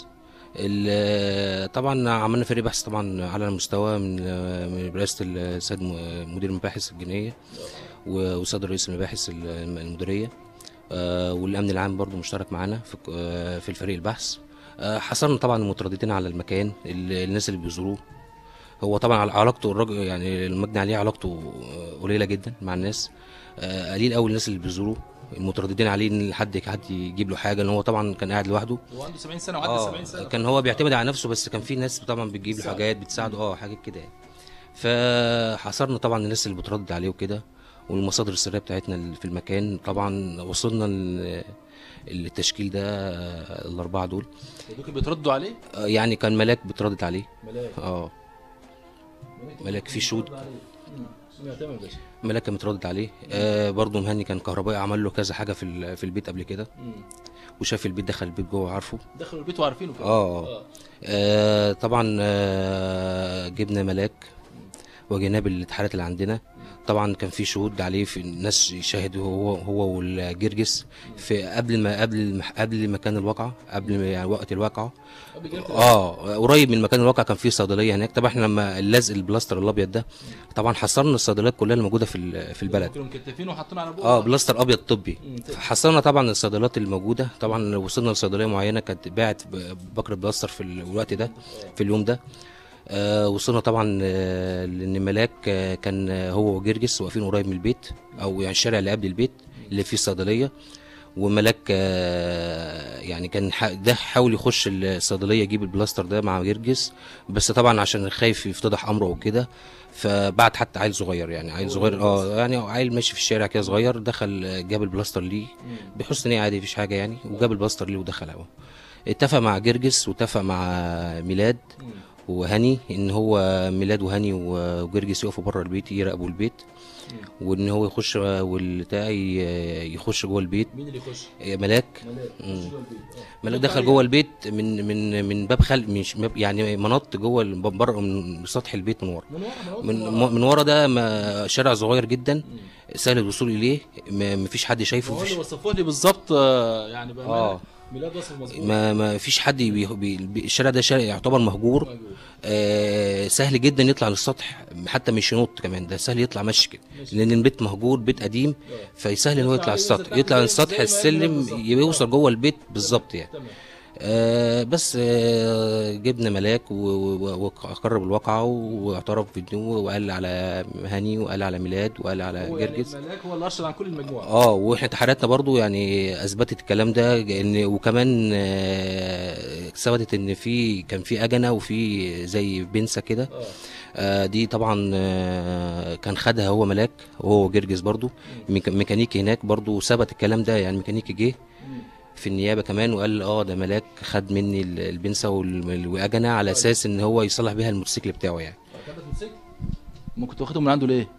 S8: ال- طبعا عملنا فريق بحث طبعا على المستوى من من رئاسه السيد م- مدير المباحث الجنائيه و- والسيد رئيس المباحث ال- المديريه آه، والامن العام برضو مشترك معانا في آه، في الفريق البحث آه، حصلنا طبعا المترددين على المكان ال- الناس اللي بيزوروه هو طبعا على- علاقته الراجل يعني المجني عليه علاقته آه، قليله جدا مع الناس آه، قليل قوي الناس اللي بيزوروه المترددين عليه ان حد حد يجيب له حاجه ان هو طبعا كان قاعد لوحده
S1: هو عنده 70 سنه وعدى
S8: اه
S1: 70 سنه
S8: كان هو بيعتمد على نفسه بس كان في ناس طبعا بتجيب له
S1: بتساعده.
S8: حاجات بتساعده اه حاجات كده يعني فحصرنا طبعا الناس اللي بتردد عليه وكده والمصادر السريه بتاعتنا اللي في المكان طبعا وصلنا ل- التشكيل ده آه، الاربعه دول
S1: دوك بيتردوا عليه
S8: آه، يعني كان ملاك بتردد عليه
S1: ملاك
S8: اه ملاك في شهود
S1: تمام يا باشا
S8: ملاك كان متردد عليه آه برضه مهني كان كهربائي عمل له كذا حاجه في ال- في البيت قبل كده وشاف البيت دخل البيت جوه عارفه
S1: دخلوا البيت وعارفينه كده
S8: اه آه، طبعا آه جبنا ملاك وجيناه بالاتحادات اللي عندنا طبعا كان في شهود عليه في ناس شاهدوا هو هو والجرجس في قبل ما قبل قبل مكان الواقعه قبل ما- يعني وقت الواقعه اه قريب من مكان الواقع كان في صيدليه هناك طبعا احنا لما اللزق البلاستر الابيض ده طبعا حصرنا الصيدليات كلها اللي موجوده في ال- في البلد
S1: كانوا مكتفين وحاطين على بوقه
S8: اه بلاستر ابيض طبي حصلنا طبعا الصيدليات اللي موجوده طبعا وصلنا لصيدليه معينه كانت باعت ب- بكر بلاستر في الوقت ده في اليوم ده آه وصلنا طبعا آه لان ملاك آه كان آه، هو وجرجس واقفين قريب من البيت او يعني الشارع اللي قبل البيت اللي فيه الصيدليه وملاك آه يعني كان ح- ده حاول يخش الصيدليه يجيب البلاستر ده مع جرجس بس طبعا عشان خايف يفتضح امره وكده فبعت حتى عيل صغير يعني عيل صغير اه يعني عيل ماشي في الشارع كده صغير دخل آه، جاب البلاستر ليه بحسن نيه عادي مفيش حاجه يعني وجاب البلاستر ليه ودخل هو اتفق مع جرجس واتفق مع ميلاد وهني ان هو ميلاد وهني وجرجس يقفوا بره البيت يراقبوا البيت وان هو يخش والبتاع ي- يخش جوه البيت
S1: مين اللي يخش؟
S8: ملاك
S1: ملاك
S8: مم.
S1: يخش جوه البيت آه.
S8: ملاك دخل جوه البيت من من من باب خلق مش باب يعني منط جوه ال- بره من سطح البيت من ورا
S1: من ورا
S8: من من ورا ده ما- شارع صغير جدا سهل الوصول اليه ما ما فيش حد شايفه
S1: هو
S8: مفيش
S1: اللي وصفوه لي بالظبط آه، يعني بقى
S8: اه
S1: ميلاد وصف مظبوط
S8: ما ما فيش حد بي بي بي- الشارع ده شارع يعتبر مهجور آه سهل جدا يطلع للسطح حتى مش ينط كمان ده سهل يطلع مشي كده لان البيت مهجور بيت قديم فسهل ان هو يطلع السطح يطلع للسطح السلم يوصل جوه البيت بالظبط يعني آه بس آه جبنا ملاك و- و- وقرب الواقعة واعترف بالدنو وقال على هاني وقال على ميلاد وقال على
S1: هو يعني
S8: جرجس
S1: ملاك هو اللي اشهر عن كل المجموعه
S8: اه واحنا تحرياتنا برضو يعني اثبتت الكلام ده ان وكمان آه، ثبتت ان في كان في اجنه وفي زي بنسه كده آه، دي طبعا آه، كان خدها هو ملاك وهو جرجس برضو ميكا- ميكانيكي هناك برضو ثبت الكلام ده يعني ميكانيكي جه في النيابه كمان وقال اه ده ملاك خد مني ال- البنسه وال- واجنه على اساس ان هو يصلح بيها الموتوسيكل بتاعه يعني
S1: ممكن تاخده من عنده ليه؟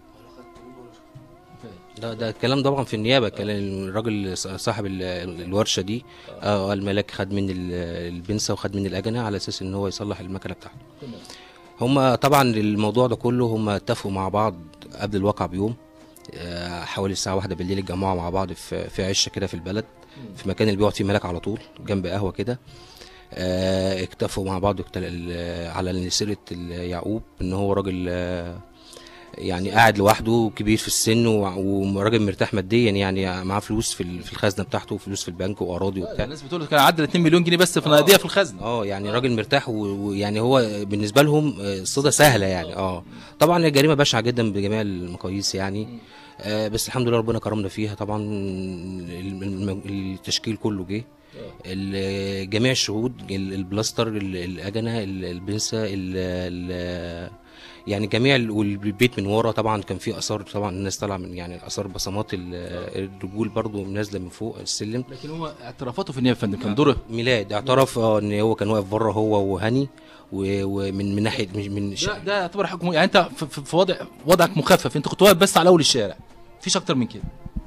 S8: ده ده الكلام طبعا في النيابه كان الراجل صاحب ال- الورشه دي اه قال ملاك خد من ال- البنسه وخد من الاجنه على اساس ان هو يصلح المكنه بتاعته هم طبعا الموضوع ده كله هم اتفقوا مع بعض قبل الواقع بيوم آه، حوالي الساعه واحدة بالليل اتجمعوا مع بعض في في عشه كده في البلد في مكان اللي بيقعد فيه ملاك على طول جنب قهوه كده آه، اتفقوا مع بعض اكتل- ال- على سيره ال- يعقوب ان هو راجل آه، يعني قاعد لوحده كبير في السن و- وراجل مرتاح ماديا يعني معاه فلوس في ال- في الخزنه بتاعته وفلوس في البنك واراضي وبتاع
S1: الناس بتقول كان عدى 2 مليون جنيه بس في نقديه في الخزنه
S8: اه يعني راجل مرتاح و- ويعني هو بالنسبه لهم آه، الصيده سهله يعني اه طبعا الجريمه بشعه جدا بجميع المقاييس يعني آه بس الحمد لله ربنا كرمنا فيها طبعا الم- الم- التشكيل كله جه ال- جميع الشهود ال- البلاستر ال- الاجنه ال- البنسه ال- ال- يعني جميع ال- والبيت من ورا طبعا كان فيه اثار طبعا الناس طالعه من يعني اثار بصمات ال- الرجول برضو نازله من فوق السلم
S1: لكن هو اعترافاته في النيابه يا فندم كان دوره
S8: ميلاد اعترف اه ان هو كان واقف بره هو وهاني و- ومن من ناحيه من, من ش...
S1: ده ده يعتبر حكم يعني انت في, في, في وضع وضعك مخفف انت كنت واقف بس على اول الشارع مفيش اكتر من كده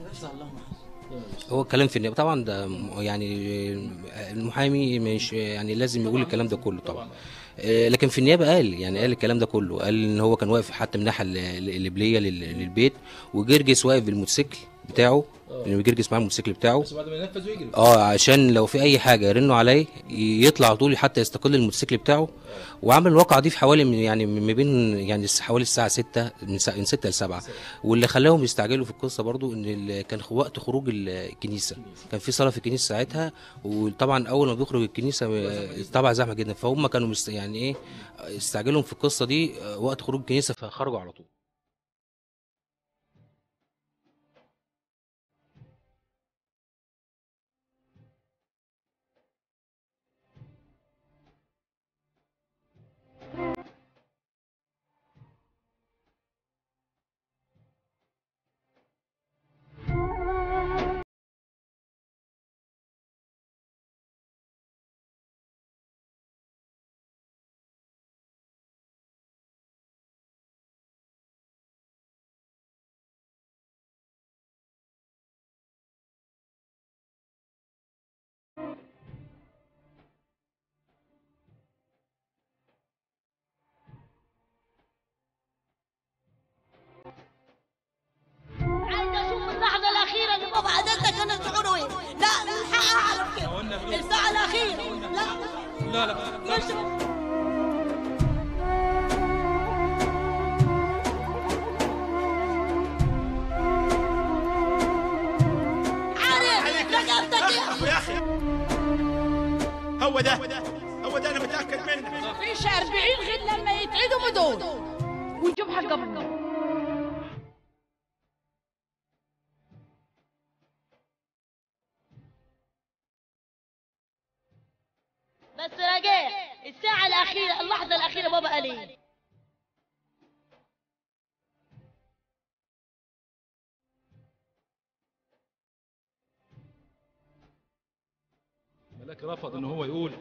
S8: هو الكلام في النيابه طبعا ده م- يعني المحامي مش يعني لازم يقول الكلام ده كله طبعا آه، لكن في النيابه قال يعني قال الكلام ده كله قال ان هو كان واقف حتى من الناحيه ال- ال- الليبليه لل- للبيت وجرجس واقف بالموتوسيكل بتاعه لان جرجس معاه الموتوسيكل بتاعه
S1: بعد ما ينفذ ويجري
S8: اه عشان لو في اي حاجه يرنوا عليه يطلع على طول حتى يستقل الموتوسيكل بتاعه وعمل الواقعه دي في حوالي من يعني ما بين يعني الس- حوالي الساعه 6 من سا- من 6 ل 7 واللي خلاهم يستعجلوا في القصه برضو ان ال- كان خ- وقت خروج ال- الكنيسه كان في صلاه في الكنيسه ساعتها وطبعا اول ما بيخرج الكنيسه آه، طبعا زحمه جدا فهم كانوا مست يعني ايه استعجلهم في القصه دي آه، وقت خروج الكنيسه فخرجوا على طول
S2: عايزه اشوف اللحظه الاخيره اللي بابا عدلتك كان شعوره ايه لا من حقي اعرف كده الساعه الاخيره لا لا لا مش عارف رقبتك ايه
S5: يا اخي هو ده هو ده انا متاكد منه
S2: مفيش 40 غير لما يتعدموا دول ونشوف حقهم بس رجاء الساعة الأخيرة اللحظة الأخيرة بابا قال إيه؟
S1: ملاك رفض ان هو يقول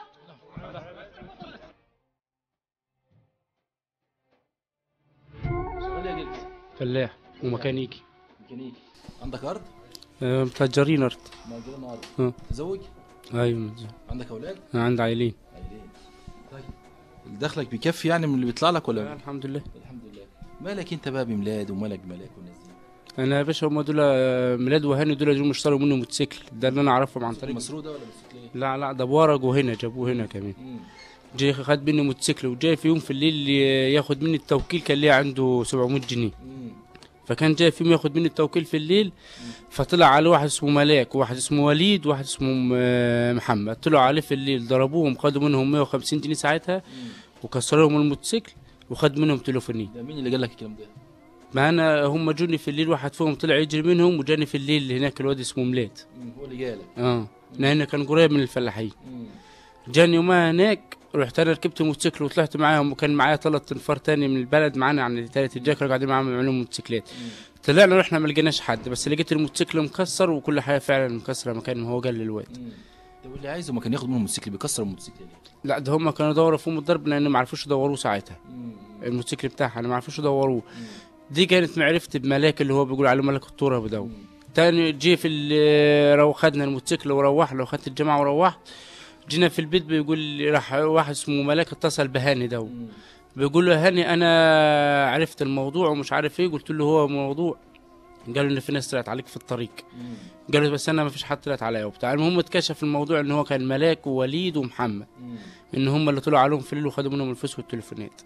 S1: شغال يا جلس
S9: فلاح وميكانيكي
S1: ميكانيكي عندك ارض؟
S9: آه، متأجرين أرض
S1: مأجرين ارض
S9: آه.
S1: تزوج؟
S9: أيوة متزوج.
S1: عندك اولاد؟
S9: أنا عندي عائلين
S1: عيلين طيب دخلك بيكفي يعني من اللي بيطلع لك ولا
S9: الحمد لله
S1: الحمد لله مالك انت بقى بميلاد ومالك بملاك والناس دي
S9: انا يا باشا هم دول ميلاد وهاني دول جم اشتروا منه موتوسيكل ده اللي انا اعرفهم عن طريق
S1: مسروق ده ولا موتوسيكل
S9: لا لا ده بورجوا هنا جابوه هنا كمان جاي خد مني موتوسيكل وجاي في يوم في الليل ياخد مني التوكيل كان ليه عنده 700 جنيه فكان جاي في يوم ياخد مني التوكيل في الليل فطلع عليه واحد اسمه ملاك وواحد اسمه وليد وواحد اسمه م- محمد طلعوا عليه في الليل ضربوهم خدوا منهم 150 جنيه ساعتها وكسروا لهم الموتوسيكل وخد منهم تليفونين
S1: ده مين اللي قال لك الكلام ده؟
S9: ما انا هم جوني في الليل واحد فيهم طلع يجري منهم وجاني في الليل هناك الواد اسمه ميلاد
S1: هو اللي جالك
S9: اه لان كان قريب من الفلاحين جاني يومها هناك رحت انا ركبت موتوسيكل وطلعت معاهم وكان معايا ثلاث انفار تاني من البلد معانا عن ثلاث رجال كانوا قاعدين معاهم يعملوا موتوسيكلات طلعنا رحنا ما لقيناش حد بس لقيت الموتوسيكل مكسر وكل حاجه فعلا مكسره مكان ما هو قال للواد
S1: طب اللي عايزه ما كان ياخد منه الموتوسيكل بيكسر الموتوسيكل ليه؟
S9: لا ده هم كانوا يدوروا فيهم الضرب لان ما عرفوش يدوروه ساعتها الموتوسيكل بتاعها ما عرفوش يدوروه دي كانت معرفتي بملاك اللي هو بيقول عليه ملك الطوره بدو تاني جي في ال- رو خدنا الموتوسيكل وروحنا وخدت الجماعه وروحت جينا في البيت بيقول لي راح واحد اسمه ملاك اتصل بهاني ده بيقول له هاني انا عرفت الموضوع ومش عارف ايه قلت له هو موضوع قالوا ان في ناس طلعت عليك في الطريق قالوا بس انا ما فيش حد طلعت عليا وبتاع المهم اتكشف الموضوع ان هو كان ملاك ووليد ومحمد ان هم اللي طلعوا عليهم في الليل وخدوا منهم الفلوس والتليفونات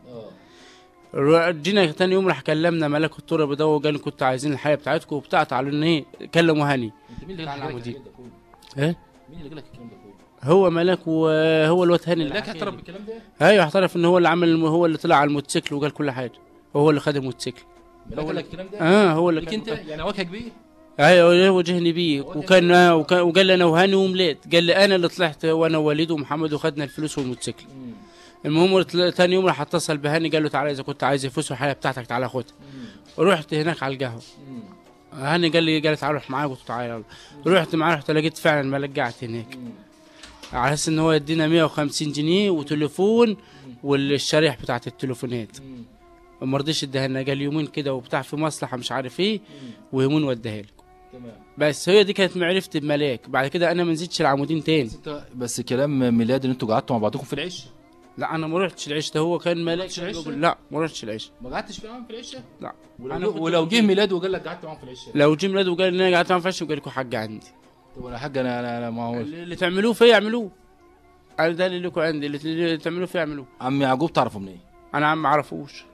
S9: رو- جينا تاني يوم راح كلمنا ملاك الطرب ده وقال كنت عايزين الحياه بتاعتكم وبتاع تعالوا ان ايه كلموا هاني
S1: انت مين اللي
S9: تعال
S1: قال
S9: عمودي.
S1: لك الكلام ده كله؟
S9: ايه
S1: مين اللي قال لك الكلام ده كله؟
S9: هو ملاك وهو الواد هاني اللي
S1: لك
S9: حكى
S1: اعترف
S9: لي.
S1: بالكلام ده؟
S9: ايوه اعترف ان هو اللي عمل الم- هو اللي طلع على الموتوسيكل وقال كل حاجه وهو اللي خد الموتوسيكل
S1: ملاك قال لك الكلام ده؟
S9: اه هو اللي
S1: ليك
S9: كان
S1: انت يعني وجهك بيه؟
S9: ايوه هو وجهني بيه وكان آه وكان وقال لي انا وهاني ومليت قال لي انا اللي طلعت وانا ووليد ومحمد وخدنا الفلوس والموتوسيكل المهم طل- تاني يوم راح اتصل بهاني قال له تعالى اذا كنت عايز الفلوس والحياه بتاعتك تعالى خدها رحت هناك على القهوه هاني قال لي قال لي تعالى روح معايا قلت له تعالى يلا رحت معاه رحت لقيت فعلا ملك قاعد هناك على اساس ان هو يدينا 150 جنيه وتليفون والشريح بتاعت التليفونات وما رضيش اداها لنا قال يومين كده وبتاع في مصلحه مش عارف ايه ويومين وداها لك
S1: تمام
S9: بس هي دي كانت معرفتي بملاك بعد كده انا ما نزيدش العمودين تاني
S1: انت بس كلام ميلاد ان انتوا قعدتوا مع بعضكم في العش
S9: لا انا ما رحتش العيش ده هو كان ملاك
S1: رحتش العش؟
S9: بيقول- لا ما رحتش العيش
S1: ما قعدتش في معاهم في العشه؟
S9: لا
S1: ولو,
S9: أنا كنت
S1: ولو جه
S9: موجود.
S1: ميلاد وقال لك قعدت معاهم في العشه
S9: لو جه ميلاد وقال لي انا قعدت معاه في العيش وقال لكم حاجه عندي
S1: طب انا حاجه انا انا, أنا ما هو
S9: اللي اللي تعملوه فيا اعملوه انا ده اللي لكم عندي اللي- اللي تعملوه فيا اعملوه
S1: عم يعقوب تعرفه منين؟
S9: انا عم ما اعرفوش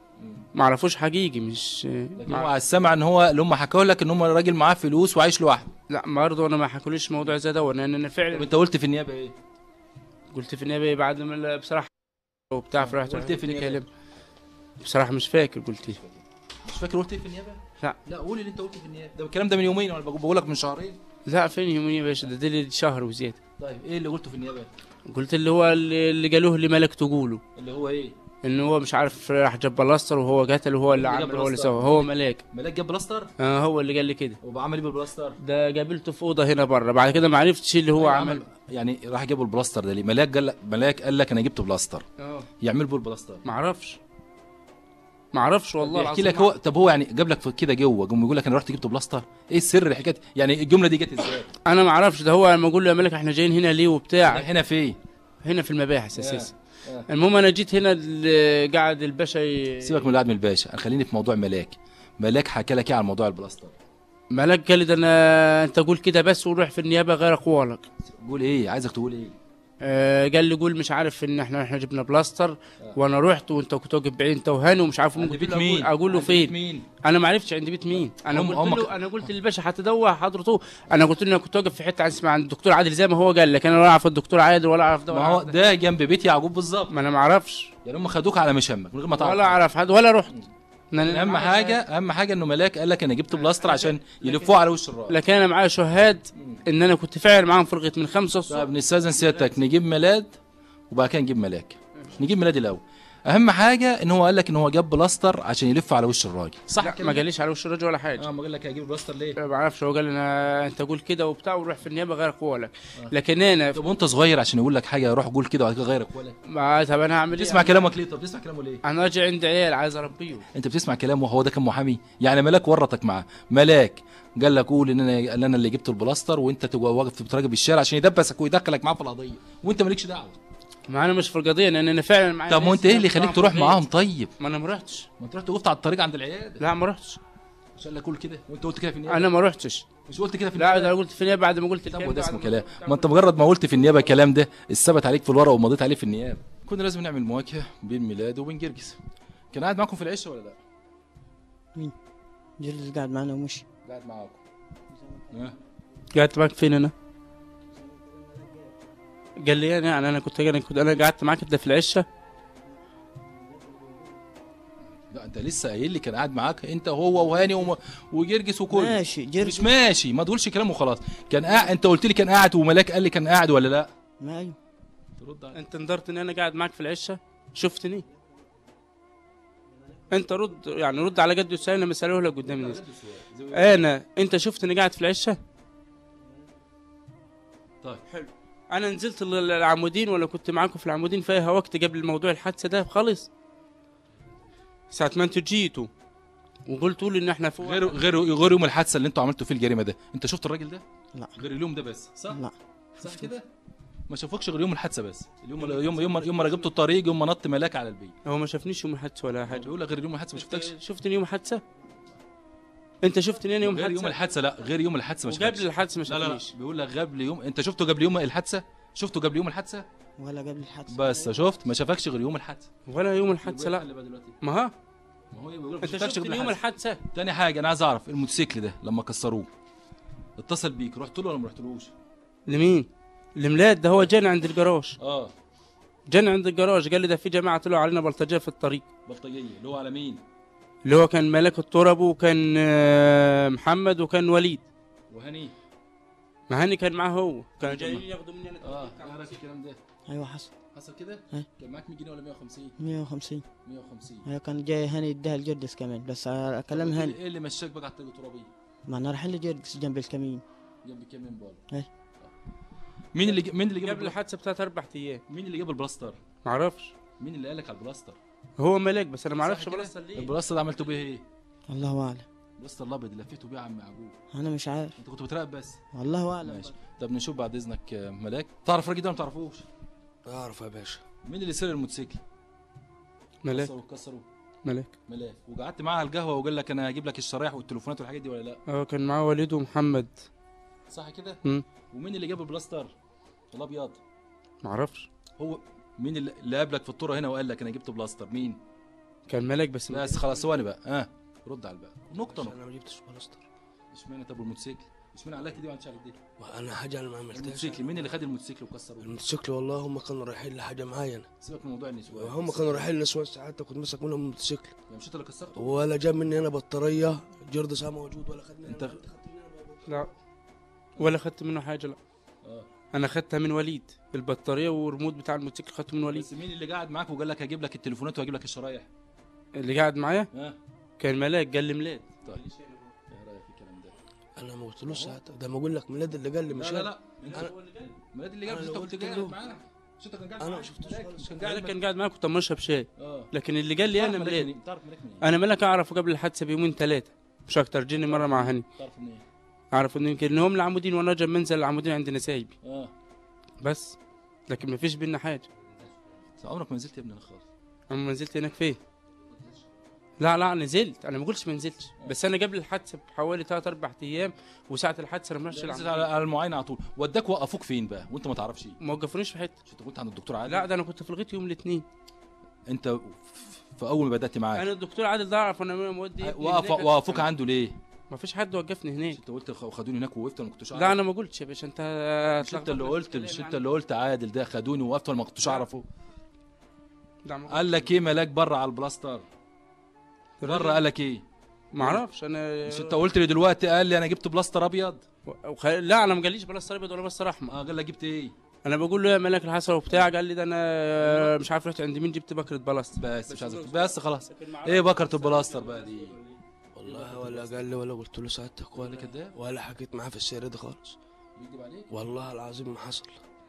S9: ما اعرفوش حقيقي مش
S1: لكن
S9: مع-
S1: هو على السمع ان هو اللي هم حكوا لك ان هم راجل معاه فلوس وعايش لوحده
S9: لا برضه انا ما حكوليش موضوع زي ده لان انا
S1: طب
S9: فعلا
S1: انت قلت في النيابه ايه؟
S9: قلت في النيابه بعد ما بصراحه وبتاع فرحت
S1: قلت إيه في النيابة؟
S9: كلم. بصراحه مش فاكر قلت ايه
S1: مش فاكر قلت ايه في النيابه؟
S9: لا
S1: لا قول اللي انت قلته في النيابه ده الكلام ده من يومين ولا بقول لك من شهرين
S9: لا فين يومين يا باشا ده دليل شهر وزياده
S1: طيب ايه اللي قلته في النيابه؟
S9: قلت اللي هو اللي اللي قالوه لي ملك تقوله
S1: اللي هو ايه؟
S9: ان هو مش عارف راح جاب بلاستر وهو قتل وهو اللي
S1: اللي جاب
S9: عمل هو اللي
S1: بلاستر.
S9: سوى هو ملاك
S1: ملاك جاب بلاستر
S9: آه هو اللي قال لي كده
S1: وبعمل ايه بالبلاستر؟
S9: ده قابلته في اوضه هنا بره بعد كده ما عرفتش اللي هو عمل
S1: يعني راح جابوا البلاستر ده ليه؟ ملاك قال لك ملاك قال لك انا جبت بلاستر
S9: اه
S1: يعمل بيه البلاستر
S9: ما اعرفش ما اعرفش والله
S1: يحكي
S9: العظيم
S1: لك هو طب هو يعني جاب لك في- كده جوه قام يقول لك انا رحت جبت بلاستر ايه السر الحكايه يعني الجمله دي جت ازاي؟
S9: انا ما اعرفش ده هو لما اقول له يا ملك احنا جايين هنا ليه وبتاع
S1: هنا فين؟
S9: هنا في المباحث اساسا
S1: آه.
S9: المهم انا جيت هنا ال- قاعد الباشا ي-
S1: سيبك من العدم الباشا خليني في موضوع ملاك ملاك حكى لك ايه عن موضوع البلاستر
S9: ملاك قال لي ده انا انت قول كده بس وروح في النيابه غير اقوالك
S1: قول ايه عايزك تقول ايه
S9: آه قال لي قول مش عارف ان احنا احنا جبنا بلاستر وانا رحت وانت كنت واقف بعيد انت وهاني ومش عارف
S1: عند
S9: قلت
S1: بيت
S9: له أقول-
S1: مين؟
S9: اقول له
S1: عند بيت
S9: فين
S1: مين؟
S9: انا ما عرفتش عند بيت مين انا
S1: هم-
S9: قلت
S1: هم
S9: له
S1: ك-
S9: انا قلت للباشا هتدوح حضرته انا قلت له انا كنت واقف في حته اسمع عند الدكتور عادل زي ما هو قال لك انا ولا اعرف الدكتور عادل ولا اعرف ده ولا
S1: ما هو
S9: أعرف ده.
S1: ده جنب بيت يعقوب بالظبط
S9: ما انا ما اعرفش
S1: يعني هم خدوك على مشمك من غير ما تعرف
S9: ولا اعرف حد ولا رحت أنا
S1: اهم
S9: معايا
S1: حاجه اهم حاجه انه ملاك قال لك انا جبت بلاستر عشان يلفوه على وش الراجل
S9: لكن انا معايا شهاد ان انا كنت فعلا معاهم فرقه من خمسة الصبح
S1: طب نستاذن سيادتك نجيب ميلاد وبعد كده نجيب ملاك نجيب ميلاد الاول اهم حاجه ان هو قال لك ان هو جاب بلاستر عشان يلف على وش الراجل صح
S9: لا ما جاليش على وش الراجل ولا حاجه
S1: اه ما قال لك هجيب البلاستر ليه
S9: ما بعرفش هو قال لي انا انت قول كده وبتاع وروح في النيابه غير قولك لكن انا
S1: طب وانت صغير عشان يقول لك حاجه روح قول كده وبعد كده غير اقوالك
S9: ما طب انا هعمل ايه
S1: تسمع كلامك ليه طب تسمع كلامه ليه
S9: انا راجع عندي عيال عايز اربيهم
S1: انت بتسمع كلامه هو ده كان محامي يعني ملاك ورطك معاه ملاك قال لك قول ان انا ان انا اللي جبت البلاستر وانت تبقى واقف بتراقب الشارع عشان يدبسك ويدخلك معاه في القضيه وانت مالكش دعوه
S9: ما انا مش في القضيه لان انا فعلا معايا
S1: طب ما
S9: ناس
S1: انت ايه اللي
S9: معاهم
S1: يخليك
S9: في
S1: تروح
S9: البيت.
S1: معاهم طيب
S9: ما انا ما رحتش
S1: ما انت رحت وقفت على الطريق عند العياده
S9: لا ما رحتش
S1: مش قال لك قول كده وانت قلت كده في النيابه
S9: انا ما رحتش
S1: مش قلت كده في
S9: لا
S1: النيابه
S9: ده انا قلت في النيابه بعد ما قلت
S1: طب
S9: الكلام
S1: وده
S9: بعد
S1: اسمه
S9: ما
S1: كلام
S9: قلت
S1: ما انت مجرد ما قلت في النيابه الكلام ده الثبت عليك في الورقه ومضيت عليه في النيابه كنا لازم نعمل مواجهه بين ميلاد وبين جرجس كان قاعد معاكم في العشه ولا لا
S4: مين جرجس قاعد معنا ومشي
S1: قاعد معاكم ها
S9: قعدت معاك فين انا؟ قال لي انا يعني انا كنت انا كنت انا قعدت معاك انت في العشه
S1: لا انت لسه قايل لي كان قاعد معاك انت هو وهاني وم... وجرجس وكل
S4: ماشي
S1: مش
S4: جرجس
S1: ماشي ما تقولش كلام وخلاص كان قاعد انت قلت لي كان قاعد وملاك قال لي كان قاعد ولا لا
S4: ما أيوه.
S1: ترد علي.
S9: انت نظرت ان انا قاعد معاك في العشه شفتني انت رد يعني رد على جد السؤال لما سالوه لك قدام الناس انا انت شفتني قاعد في العشه
S1: طيب
S9: حلو انا نزلت ال- العمودين ولا كنت معاكم في العمودين فيها وقت قبل موضوع الحادثه ده خالص ساعه ما انتوا جيتوا وقلتوا لي ان احنا فوق
S1: غير غير غير يوم الحادثه اللي انتوا عملتوا فيه الجريمه ده انت شفت الراجل ده
S4: لا
S1: غير اليوم ده بس صح
S4: لا
S1: صح كده ما شافوكش غير يوم الحادثه بس اليوم يوم يوم يوم ما ركبتوا الطريق يوم ما نط ملاك على البيت
S9: هو ما شافنيش يوم الحادثه ولا حاجه
S1: بيقول لك غير يوم الحادثه ما شفتكش
S9: شفتني يوم الحادثه انت شفتني انا يوم
S1: غير يوم
S9: الحادثه
S1: الحادثه لا غير يوم الحادثه ما شفتكش
S9: وقبل الحادثه ما
S1: لا لا لا
S9: شافنيش
S1: بيقول لك قبل يوم انت شفته قبل يوم الحادثه شفته قبل يوم الحادثه
S4: ولا قبل الحادثة
S1: بس شفت ما شافكش غير يوم الحادثه
S9: ولا يوم الحادثه لا ما ها
S1: ما هو بيقول لك ما
S9: انت
S1: شفتكش
S9: شفتني
S1: غير
S9: يوم
S1: الحادثه
S9: الحادثه
S1: تاني حاجه انا عايز اعرف الموتوسيكل ده لما كسروه اتصل بيك رحت له ولا ما رحتلوش
S9: لمين الميلاد ده هو جاني عند الجراج
S1: اه
S9: جاني عند الجراج قال لي ده في جماعه طلعوا علينا بلطجيه في الطريق
S1: بلطجيه اللي هو على مين
S9: اللي هو كان ملاك الترب وكان آه، محمد وكان وليد
S1: وهني
S9: ما هاني كان معاه هو كانوا جايين ياخدوا مني انا
S1: اه ايه رايك في الكلام ده
S4: أيوة حصل
S1: حصل كده
S4: إيه.
S1: كان معاك 100 جنيه ولا 150
S4: 150
S1: 150
S4: هي كان جاي هاني يديها الجردس كمان بس على كلام هاني
S1: ايه اللي مشاك بقى على الطريق الترابيه
S4: ما انا رايحين لجردس جنب الكمين
S1: جنب كام من بره
S4: إيه.
S1: مين اللي ج- مين اللي جاب
S9: قبل
S1: البلا-
S9: الحادثه بثلاث اربع ايام
S1: مين اللي جاب البلاستر
S9: معرفش
S1: مين اللي قالك على البلاستر
S9: هو ملاك بس انا معرفش
S1: صح كده؟
S9: بلصق ليه
S1: البلاستر ده عملته بيه ايه
S4: الله أعلم
S1: البلاستر الابيض اللي لفيته بيه يا عم عجوب
S4: أنا مش عارف
S1: انت كنت بتراقب بس
S4: والله أعلم
S1: ماشي طب نشوف بعد اذنك آه، ملاك تعرف الراجل ده ولا ما تعرفوش
S7: اعرف يا باشا
S1: مين اللي سرق الموتوسيكل
S9: ملاك
S1: كسروا كسروا
S9: ملاك
S1: ملاك وقعدت معاه على القهوه وقال لك انا هجيب لك الشرايح والتليفونات والحاجات دي ولا لا
S9: هو كان معاه وليد ومحمد
S1: صح كده
S9: مم.
S1: ومين اللي جاب البلاستر الابيض
S9: معرفش
S1: هو مين اللي اللي قابلك في الطرق هنا وقال لك انا جبت بلاستر مين
S9: كان ملاك بس
S1: بس خلاص ثواني بقى ها رد على الباقي نقطه نقطه
S7: انا ما جبتش بلاستر
S1: اشمعنى طب والموتوسيكل اشمعنى عليك دي وما عملتش عليك دي
S7: وانا حاجه انا ما عملتهاش
S1: الموتوسيكل مين اللي خد الموتوسيكل وكسره
S7: الموتوسيكل والله هم كانوا رايحين لحاجه معينه
S1: سيبك من موضوع النسوان
S7: هم كانوا رايحين لنسوان ساعات كنت مسك منهم الموتوسيكل
S1: يعني مش انت اللي كسرته
S7: ولا جاب مني انا بطاريه جرد ساعه موجود ولا خد مني
S1: انت-
S7: أنا.
S9: لا ولا خدت منه حاجه لا
S1: اه
S9: انا خدتها من وليد البطاريه والريموت بتاع الموتوسيكل خدته من وليد
S1: بس مين اللي قاعد معاك وقال لك هجيب لك التليفونات وهجيب لك الشرايح
S9: اللي قاعد معايا
S1: ها
S9: كان ملاك قال لي ميلاد
S1: طيب ايه رايك في الكلام ده
S7: انا ما قلتلوش ساعتها ده ما اقول لك ميلاد اللي قال لي مش
S1: لا لا
S7: أنا.
S1: لا انت
S7: أنا-
S1: ميلاد اللي جاب
S7: أنا
S1: انت
S7: لو
S1: كنت
S7: قلت
S1: قاعد
S7: له-
S1: معاه مش انت كان قاعد
S7: أنا
S1: معاه؟
S7: ما شفتوش
S1: ملاك
S7: خالص.
S1: مش كان
S9: ملاك
S1: قاعد
S9: كان قاعد معايا كنت بشرب شاي
S1: اه
S9: لكن اللي قال لي
S1: تعرف
S9: انا
S1: ملاك
S9: ميلاد
S1: منين؟ تعرف ملاك منين؟
S9: انا ملاك اعرفه قبل الحادثه بيومين ثلاثه مش اكتر جيني مره مع هاني
S1: تعرف منين؟
S9: اعرف انه يمكن هم العمودين وانا جنب منزل العمودين عند نسايبي
S1: اه
S9: بس لكن ما فيش بينا حاجه
S1: عمرك ما نزلت يا ابني انا خالص
S9: اما نزلت هناك فين لا لا نزلت انا ما قلتش ما نزلتش بس انا قبل الحادثه بحوالي 3 4 ايام وساعه الحادثه انا ما رحتش
S1: نزلت
S9: العمودين.
S1: على على المعاينه على طول وداك وقفوك فين بقى وانت ما تعرفش ايه
S9: ما وقفونيش في حته
S1: مش انت كنت عند الدكتور عادل
S9: لا ده انا كنت في الغيط يوم الاثنين
S1: انت ف- في اول ما بدات معاك
S9: انا الدكتور عادل ده اعرف انا مودي ابني
S1: وقف
S9: هناك.
S1: وقفوك عنده ليه؟
S9: ما فيش حد وقفني هناك
S1: مش انت قلت خ- خدوني هناك ووقفت ولا ما كنتش
S9: لا انا ما قلتش يا باشا انت
S1: مش انت اللي قلت مش انت اللي قلت عادل ده خدوني ووقفت ولا ما كنتش
S9: لا.
S1: اعرفه
S9: لا ما
S1: قال لك ايه ملاك بره على البلاستر بره قال لك ايه
S9: ما اعرفش انا
S1: مش انت قلت لي دلوقتي قال لي انا جبت بلاستر ابيض
S9: وخ... لا انا ما قاليش بلاستر ابيض ولا بلاستر احمر
S1: اه قال لك جبت ايه
S9: انا بقول له يا ملك الحسن وبتاع قال لي ده انا مش عارف رحت عند مين جبت بكره بلاستر
S1: بس مش عايز بس خلاص ايه بكره البلاستر بقى دي
S7: والله ولا قال لي ولا قلت له ساعتك
S1: ولا
S7: ولا
S1: كداب
S7: ولا حكيت معاه في السيره دي خالص
S1: بيكذب عليك
S7: والله العظيم ما حصل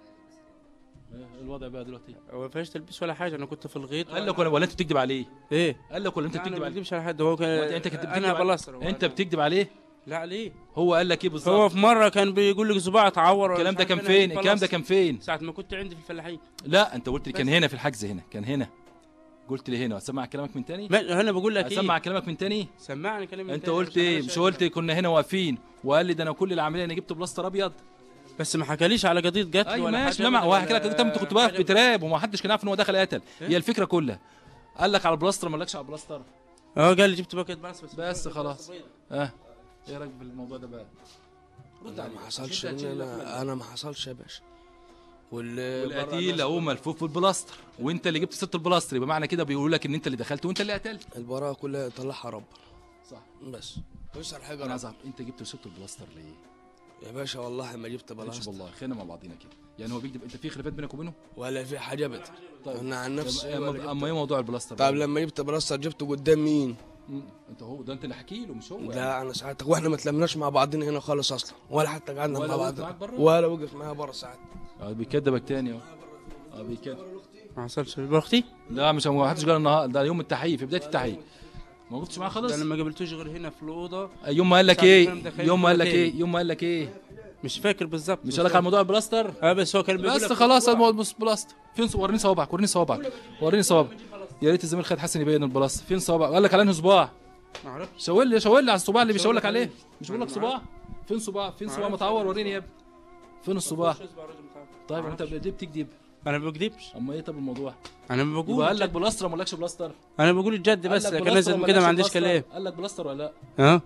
S1: ايه الوضع بقى دلوقتي
S9: هو ما فيهاش تلبيس ولا حاجه انا كنت في الغيط
S1: قال لك ولا ولا انت بتكذب عليه
S9: ايه
S1: قال لك ولا انت
S9: لا، انا
S1: بتكذب
S9: ما
S1: عليه
S9: بكذبش على حد هو كان
S1: وانت- انت كنت بتكذب
S9: انا
S1: عليه؟
S9: بلاستر هو
S1: انت
S9: أنا-
S1: بتكذب عليه
S9: لا ليه
S1: هو قال لك ايه
S9: هو
S1: بالظبط
S9: في مره كان بيقول لك صباع اتعور ولا
S1: الكلام
S9: مش
S1: ده
S9: عارف
S1: كان
S9: أنا
S1: فين
S9: هجيب
S1: الكلام ده
S9: بلاستر.
S1: كان فين
S9: ساعه ما كنت عندي في الفلاحين
S1: لا انت قلت لي كان
S9: بس.
S1: هنا في الحجز هنا كان هنا قلت لي هنا اسمع كلامك من تاني
S9: ما انا بقول لك
S1: اسمع
S9: ايه
S1: كلامك من تاني
S9: سمعني كلام
S1: انت
S9: تاني
S1: قلت
S9: عشان
S1: ايه
S9: أنا
S1: مش
S9: شايف.
S1: قلت كنا هنا واقفين وقال لي ده انا كل العمليه انا جبت بلاستر ابيض
S9: بس ما حكاليش على قضيه قتل
S1: اي
S9: ولا
S1: ماشي
S9: حاجة
S1: لا ما
S9: أبداً
S1: هو هحكي لك
S9: ولا
S1: انت انت كنت واقف
S9: حاجة.
S1: بتراب وما حدش كان عارف ان هو دخل قتل هي الفكره كلها قال لك على البلاستر ما قالكش على البلاستر
S9: اه قال لي جبت باكيت بس بس
S1: بس خلاص اه ايه رايك بالموضوع ده بقى رد
S7: لا
S1: عليه.
S7: ما حصلش
S1: انت هتشيل
S7: إن
S1: الأفلام.
S7: انا انا ما حصلش يا باشا واللي برا
S1: والقتيل
S7: الناس
S1: اهو ملفوف بالبلاستر وانت اللي جبت ست البلاستر يبقى معنى كده بيقولوا لك ان انت اللي دخلت وانت اللي قتلت
S7: البراءة كلها يطلعها ربنا
S1: صح
S7: بس يسأل حاجة
S1: انا
S7: ربنا.
S1: ازعل انت جبت ست البلاستر ليه؟
S7: يا باشا والله ما جبت
S1: بلاش
S7: بلاستر
S1: والله خلينا مع بعضينا كده يعني هو بيكذب انت في خلافات بينك وبينه؟
S7: ولا في حاجة ابدا انا عن نفسي
S1: اما
S7: ولا جبت-
S1: اما ايه موضوع البلاستر
S7: طيب
S1: ده؟
S7: لما جبت بلاستر جبته قدام مين؟
S1: مم. انت هو ده انت اللي حكي له مش هو
S7: لا انا ساعتك واحنا ما تلمناش مع بعضنا هنا خالص اصلا ولا حتى قعدنا
S1: ولا
S7: مع
S1: وقف
S7: بعض
S1: معاك برا؟
S7: ولا وقف معايا بره ساعتها
S1: اه بيكدبك تاني اهو اه بيكدب
S9: ما حصلش اختي
S1: لا مش ما حدش قال النهارده ده يوم التحقيق في بدايه التحقيق ما وقفتش معاه خالص
S9: ده انا ما قابلتوش غير هنا في الاوضه
S1: يوم ما قال لك
S9: ساعة
S1: ايه
S9: الكلام ده خايف
S1: يوم ما قال لك
S9: تاني.
S1: ايه يوم ما قال لك ايه
S9: مش فاكر بالظبط
S1: مش قال لك على موضوع البلاستر
S9: اه بس هو كان بيقول
S1: بس
S9: لك
S1: خلاص الموضوع بص بلاستر فين صو- وريني صوابعك وريني صوابعك وريني صوابعك يا ريت الزميل خالد حسن يبين البلاستر فين صوابعك قال لك على انهي صباع
S9: ما اعرفش
S1: شاور لي شاور لي على الصباع اللي بيشاور لك
S9: شاور لك
S1: عليه مش بقول لك صباع فين صباع فين صباع متعور وريني يا ابني فين الصباع طيب انت ليه بتكذب
S9: انا ما بكذبش
S1: اما ايه طب الموضوع
S9: انا ما بقول
S1: يبقى قال لك
S9: الجد.
S1: بلاستر ما قالكش بلاستر
S9: انا بقول الجد بس
S1: قال لك
S9: لكن
S1: بلاستر
S9: لازم
S1: وما
S9: كده ما
S1: قالكش
S9: عنديش
S1: بلاستر؟
S9: كلام
S1: قال لك بلاستر ولا لا
S9: اه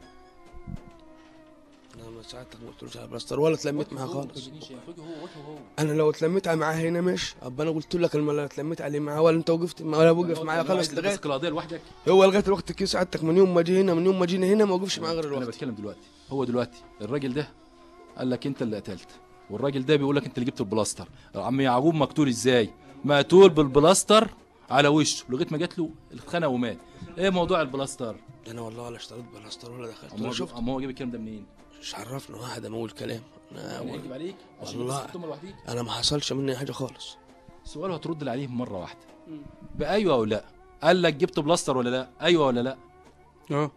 S7: انا ما ساعتك ما قلتلوش على بلاستر ولا اتلميت معاه خالص انا لو اتلميت معاه هنا ماشي ابقى انا قلت لك لما لا اتلميت عليه معاه ولا انت وقفت معاه ولا وقف معايا خالص لغايه
S1: لغايه القضيه لوحدك
S7: هو لغايه الوقت كي سعادتك من يوم ما جه هنا من يوم ما جينا هنا ما وقفش معاه غير
S1: انا
S7: الوقت
S1: بتكلم دلوقتي هو دلوقتي الراجل ده قال لك انت اللي قتلت والراجل ده بيقول لك انت اللي جبت البلاستر عم يعقوب مقتول ازاي مقتول بالبلاستر على وشه لغايه ما جات له اتخنق ومات ايه موضوع البلاستر
S7: انا والله ولا اشتريت بلاستر ولا دخلت
S1: اما
S7: ولا
S1: هو
S7: شفت
S1: اما هو جاب الكلام ده منين
S7: مش عرفنا واحد اما اقول كلام انا
S1: يكذب عليك عشان
S7: والله.
S1: بس تطمن لوحديك
S7: انا ما حصلش مني حاجه خالص
S1: سؤال هترد لي عليه مره واحده بايوه او لا قال لك جبت بلاستر ولا لا ايوه ولا لا
S9: اه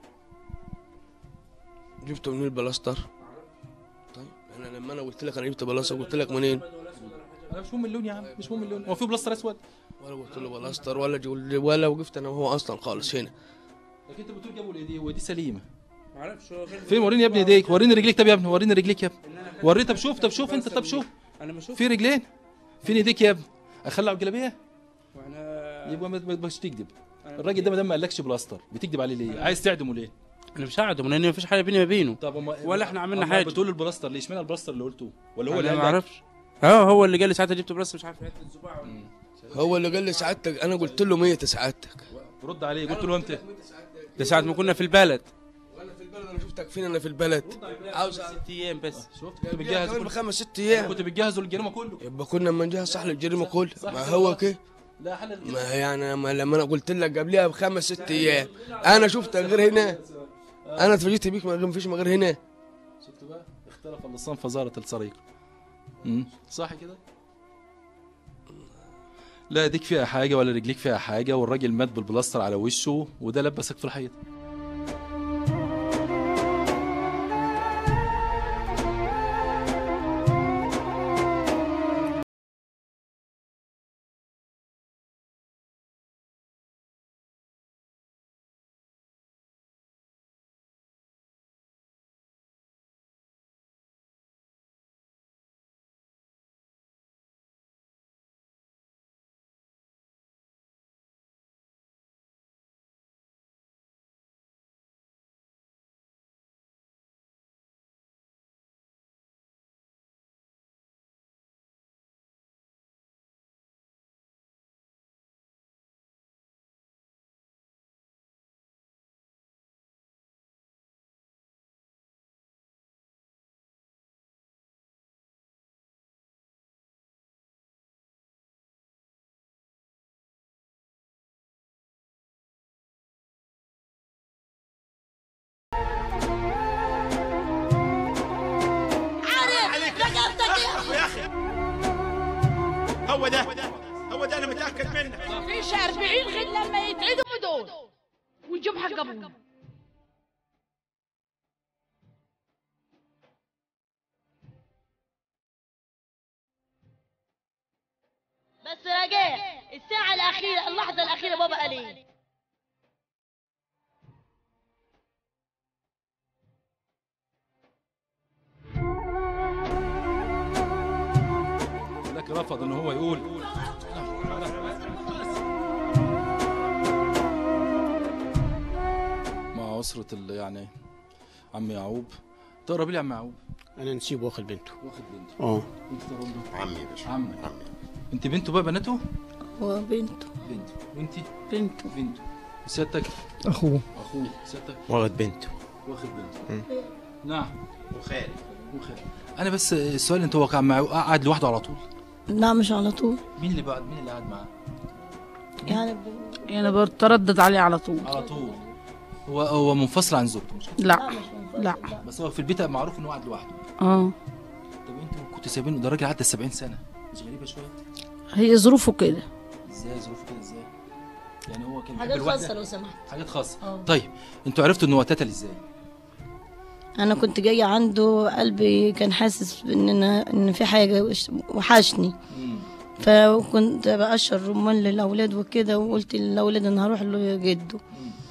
S7: جبته منين البلاستر طيب انا لما انا قلت لك انا جبت بلاستر قلت لك منين
S1: انا مش مهم اللون يا عم مش مهم اللون هو في بلاستر اسود
S7: ولا قلت له بلاستر ولا جول ولا وقفت انا وهو اصلا خالص هنا
S1: لكن انت بتقول جابوا الايدي ودي سليمه
S9: ما اعرفش هو كان
S1: فين وريني يا ابني ايديك وريني رجليك طب يا ابني وريني رجليك يا ابني وريني طب شوف طب شوف انت طب شوف
S9: انا ما شفت
S1: في رجلين فين ايديك يا ابني اخلع الجلابيه
S9: وانا
S1: يبقى ما تبقاش تكذب الراجل ده ما دام ما قالكش بلاستر بتكذب عليه ليه عايز تعدمه ليه
S9: انا مش هعدم لان مفيش حاجه بيني وبينه
S1: طب أما
S9: ولا إحنا عملنا
S1: أما
S9: حاجة.
S1: بتقول البلاستر ليه اشمعنى البلاستر اللي قلته ولا هو
S9: هو
S1: اللي
S9: انا
S1: قال
S9: ما
S1: لك
S9: اعرفش اه هو اللي قال لي ساعتها جبت بلاستر مش عارف حته الصباع ولا إيه.
S7: هو اللي قال لي سعادتك انا قلت له ميت سعادتك
S1: رد عليه قلت له امتى
S9: ده ساعه ما كنا في البلد
S7: وانا في البلد انا شفتك فين انا في البلد عاوز
S9: ست ايام بس
S1: شفت كنت
S7: كمان
S1: بتجهز
S7: بخمس ست ايام
S1: كنت بتجهز الجريمه كله
S7: يبقى كنا لما نجهز صح للجريمه كلها
S1: صح
S7: ما
S1: كده
S7: هو
S1: والله.
S7: كده
S1: لا حل
S7: ما يعني لما لما انا قلت لك قبلها بخمس ست ايام انا شفتك غير هنا انا اتفاجئت بيك ما فيش غير هنا
S1: شفت بقى اختلف اللسان فزارة السريق امم صح كده لا ايديك فيها حاجة ولا رجليك فيها حاجة والراجل مات بالبلاستر على وشه وده لبسك في الحيط
S2: عارف رقبتك ايه
S5: يا اخي هو ده هو ده انا متاكد منه
S2: مفيش 40 غير لما يتعدموا دول ويجيب حق ابوه بس رجاء الساعة الاخيره اللحظه الاخيره بابا قال ايه
S1: لكن رفض ان هو يقول مع أسرة ال- يعني عم يعقوب تقرب لي يا عم يعقوب
S10: انا نسيب واخد بنته
S1: واخد بنته
S10: اه
S1: انت تقرب له
S5: عمي يا باشا
S1: عمي انت بنته بقى بناته
S11: وبنته
S1: بنته وانت
S11: بنته
S1: بنته سيادتك
S12: اخوه
S1: اخوه سيادتك
S10: واخد بنته
S1: واخد بنته
S10: مم.
S1: نعم
S5: وخالي
S1: وخير انا بس السؤال انت هو كان مع قاعد لوحده على طول
S11: لا مش على طول
S1: مين اللي بعد مين اللي قاعد معاه
S11: يعني
S13: يعني بتردد عليه على طول
S1: على طول هو هو منفصل عن زوجته مش كده
S13: لا لا
S1: بس هو في البيت معروف انه قاعد لوحده
S13: اه
S1: طب انتوا كنتوا سايبينه ده راجل عدى 70 سنه مش غريبه شويه
S13: هي ظروفه كده
S1: ازاي ظروفه كده ازاي يعني هو كان بيحب
S2: حاجات
S1: الوحدة؟
S2: خاصه لو سمحت
S1: حاجات خاصه
S2: اه.
S1: طيب انتوا عرفتوا ان هو اتقتل ازاي
S11: انا كنت جايه عنده قلبي كان حاسس ان أنا ان في حاجه وش- وحشني فكنت بقشر رمان للاولاد وكده وقلت للاولاد انا هروح لجده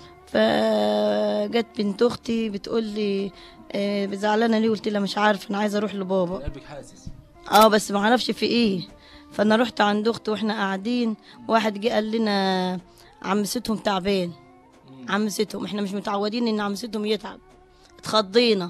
S11: فجت بنت اختي بتقول لي آه، زعلانه ليه قلت لها مش عارفه انا عايزه اروح لبابا
S1: قلبك حاسس
S11: اه بس ما اعرفش في ايه فانا رحت عند اختي واحنا قاعدين واحد جه قال لنا عم ستهم تعبان عم ستهم احنا مش متعودين ان عم ستهم يتعب اتخضينا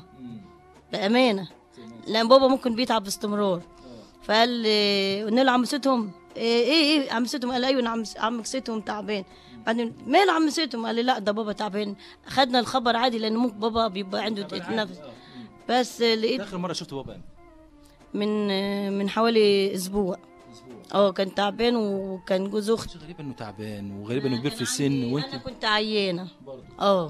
S11: بامانه لان بابا ممكن بيتعب باستمرار فقال لي قلنا له عم ستهم ايه ايه, إيه عم ستهم قال ايوه عم عم ستهم تعبان بعدين مال عم ستهم قال لي لا ده بابا تعبان خدنا الخبر عادي لان ممكن بابا بيبقى عنده نفس بس لقيت
S1: اخر مره شفت بابا امتى؟
S11: من من حوالي اسبوع اه كان تعبان وكان جوز اختي
S1: غريب انه تعبان وغريب انه كبير في السن وانت
S11: انا كنت عيانه اه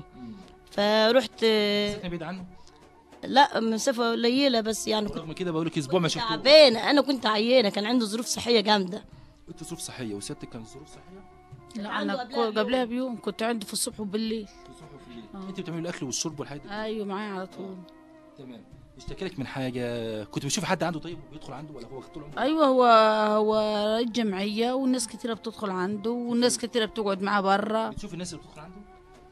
S11: فرحت
S1: ساكنه بعيد عنه
S11: لا مسافه قليله بس يعني كنت
S1: رغم كده بقول لك اسبوع ما شفتوه
S11: تعبانه انا كنت عيانه كان عنده ظروف صحيه جامده
S1: انت ظروف صحيه وسيادتك كان ظروف صحيه
S13: لا انا كو- قبلها بيوم كنت عندي في الصبح وبالليل
S1: انت بتعملي الاكل والشرب والحاجات دي
S13: ايوه معايا على طول
S1: تمام اشتكى لك من حاجه كنت بتشوف حد عنده طيب بيدخل عنده ولا هو طول عمره
S13: ايوه هو هو رئيس جمعيه والناس كتيره بتدخل عنده والناس كتيره بتقعد معاه برا
S1: بتشوف الناس اللي بتدخل عنده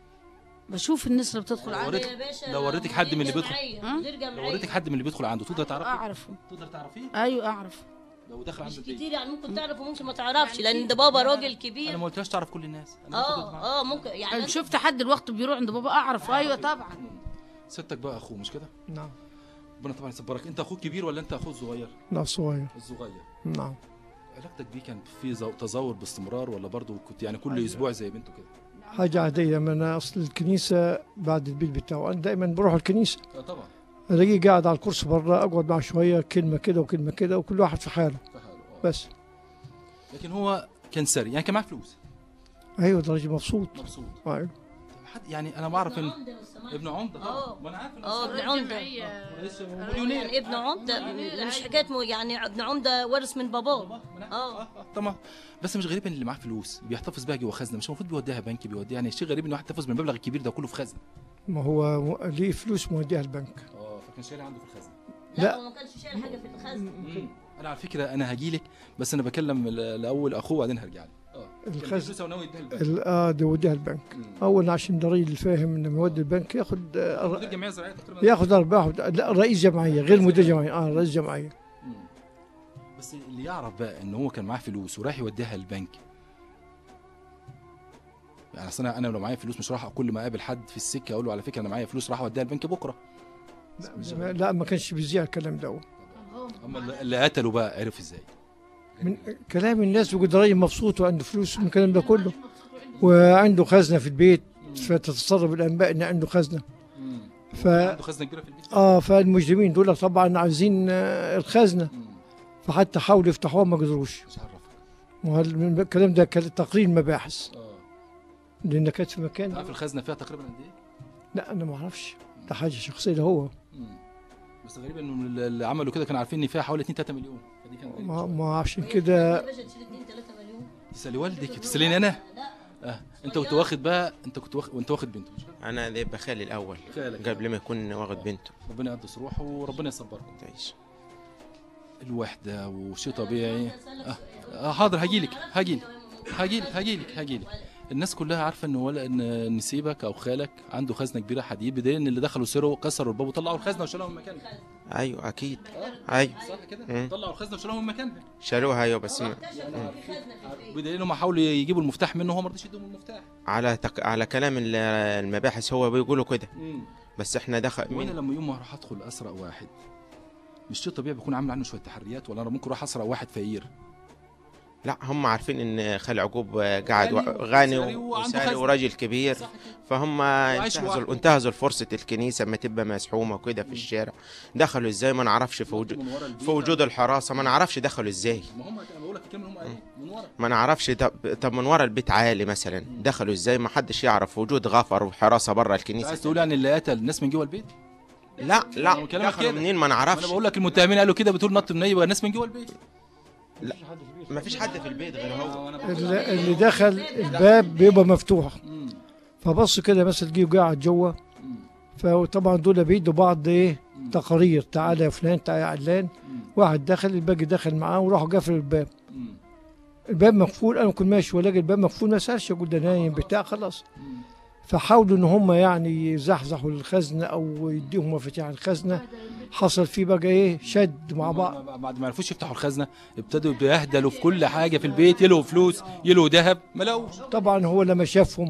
S13: بشوف الناس اللي بتدخل
S1: لو
S13: عنده
S1: وريتك لو وريتك حد من اللي بيدخل
S11: غير
S1: لو وريتك حد من اللي بيدخل عنده تقدر تعرفه
S13: اعرفه
S1: تقدر تعرفيه
S13: ايوه اعرف
S1: لو دخل عنده البيت
S11: كتير يعني ممكن تعرف وممكن ما تعرفش لان ده بابا راجل
S1: انا
S11: كبير
S1: ما قلتلهاش تعرف كل الناس انا
S11: اه اه ممكن يعني
S13: يعني شفت حد الوقت بيروح عند بابا اعرف ايوه طبعا
S1: ستك بقى اخوه مش كده
S12: نعم
S1: ربنا طبعا يصبرك انت اخوك كبير ولا انت اخوه الصغير
S12: لا صغير
S1: الصغير
S12: نعم
S1: علاقتك بيه كان في زو- تزور باستمرار ولا برضه كنت يعني كل اسبوع زي بنته كده
S12: حاجة عادية من أصل الكنيسة بعد البيت بتاعه أنا دائما بروح الكنيسة
S1: اه طبعا
S12: ألاقيه قاعد على الكرسي برا أقعد معه شوية كلمة كده وكلمة كده وكل واحد في حاله بس
S1: لكن هو كان سري يعني كان معاه فلوس
S12: أيوة ده راجل مبسوط
S1: مبسوط
S12: أيوة
S1: حد يعني انا بعرف ان ابن عمده طبعا ما انا عارف إنه
S11: اه
S1: سري.
S11: ابن عمده
S1: رئيس
S11: يعني ابن عمده مش حكايه مو- يعني ابن عمده ورث من باباه اه
S1: طبعا بس مش غريب ان اللي معاه فلوس بيحتفظ بيها جوه خزنه مش المفروض بيوديها بنك بيوديها يعني شيء غريب ان واحد يحتفظ بالمبلغ الكبير ده كله في خزنه
S12: ما هو م- ليه فلوس موديها البنك
S1: اه فكان شايلها عنده في الخزنه
S12: لا.
S11: هو ما كانش شايل حاجه في الخزنه
S1: انا على فكره انا هجي لك بس انا بكلم ال- الاول اخوه وبعدين هرجع لك اه
S12: الخزنة.
S1: فلوسه وناوي يديها البنك
S12: ال- اه ده يوديها البنك أول عشان ده راجل فاهم إنه يودي البنك ياخد آه،
S1: مدير جمعيه زراعيه تقريبا
S12: ياخد أرباح لا رئيس جمعية غير مدير جمعية اه رئيس جمعية
S1: بس اللي يعرف بقى ان هو كان معاه فلوس ورايح يوديها البنك يعني اصل انا انا لو معايا فلوس مش راح كل ما اقابل حد في السكه اقول له على فكره انا معايا فلوس راح اوديها البنك بكره
S12: لا, لا ما كانش بيذيع الكلام ده
S1: اما اللي- اللي قتله بقى عرف ازاي
S12: من كلام الناس بيقول ده راجل مبسوط وعنده فلوس من الكلام ده كله وعنده خزنه في البيت فتتصرف الانباء ان عنده خزنه ف
S1: عنده خزنه كبيره في البيت
S12: اه فالمجرمين دول طبعا عايزين آه، الخزنه فحتى حاولوا يفتحوها ما قدروش
S1: مش عرفك
S12: وهل- من الكلام ده كان تقرير مباحث لان كانت في مكان
S1: عارف الخزنه فيها تقريبا قد ايه؟
S12: لا انا ما اعرفش ده حاجه شخصيه ده هو
S1: بس غريب انه اللي عملوا كده كانوا عارفين ان فيها حوالي 2 3 مليون فدي كان غريب
S12: ما, ما عشان كده
S1: تسالي والدك تساليني انا؟ اه انت كنت واخد بقى انت كنت واخد وانت واخد بنته مش كده؟
S10: انا اللي يبقى خالي الاول
S1: خالك.
S10: قبل ما يكون واخد بنته
S1: ربنا يقدس روحه وربنا يصبركم
S10: تعيش
S1: الوحده وشيء طبيعي اه, آه حاضر هجيلك هجيلك هجيلك هجيلك هجيلك الناس كلها عارفه ان ولا ان نسيبك او خالك عنده خزنه كبيره حديد بدليل ان اللي دخلوا سرقوا كسروا الباب وطلعوا الخزنه وشالوها من مكانها
S10: ايوه اكيد ايوه
S1: صح كده
S10: مم.
S1: طلعوا الخزنه وشالوها من مكانها
S10: شالوها ايوه بس ما.
S1: بدليل انهم حاولوا يجيبوا المفتاح منه وهو ما رضيش يديهم المفتاح
S10: على تق... على كلام ال- المباحث هو بيقولوا كده
S1: مم.
S10: بس احنا دخل
S1: وانا
S10: مين
S1: لما يوم ما اروح ادخل اسرق واحد مش شيء طبيعي بيكون عامل عنه شويه تحريات ولا انا ممكن اروح اسرق واحد فقير
S10: لا هم عارفين ان خال عقوب قاعد و-
S1: غني
S10: غني
S1: وساري وعنده
S10: وساري
S1: خزنة.
S10: وراجل كبير فهم
S1: وعايش
S10: انتهزوا
S1: لوحده.
S10: انتهزوا فرصه الكنيسه اما تبقى مسحومه وكده في الشارع دخلوا ازاي ما نعرفش في وجود
S1: من ورا البيت.
S10: في وجود الحراسه ما نعرفش دخلوا ازاي
S1: ما هم انا بقول لك الكلمه اللي هم قالوها من ورا
S10: ما نعرفش طب, طب من ورا البيت عالي مثلا دخلوا ازاي ما حدش يعرف وجود غفر وحراسه بره
S1: عايز
S10: الكنيسه
S1: تقول يعني اللي قتل الناس من جوه البيت
S10: لا لا
S1: هو كلامك
S10: دخلوا
S1: كده.
S10: منين ما
S1: انا
S10: نعرفش
S1: بقول لك المتهمين قالوا كده بتقول نط منين يبقى الناس من جوه البيت
S10: ما فيش حد في البيت غير هو
S12: اللي اللي دخل الباب بيبقى مفتوح فبص كده مثلا جه قاعد جوه فطبعا دول بيدوا بعض ايه تقارير تعالى يا فلان تعالى يا علان واحد دخل الباقي دخل معاه وراحوا قافلوا الباب الباب مقفول انا كنت ماشي والاقي الباب مقفول ما سالش اقول ده نايم بتاع خلاص فحاولوا ان هم يعني يزحزحوا الخزنه او يديهم مفاتيح الخزنه حصل فيه بقى ايه شد مع بعض
S1: بعد ما عرفوش يفتحوا الخزنه ابتدوا يهدلوا في كل حاجه في البيت يلقوا فلوس يلقوا ذهب ما لقوش
S12: طبعا هو لما شافهم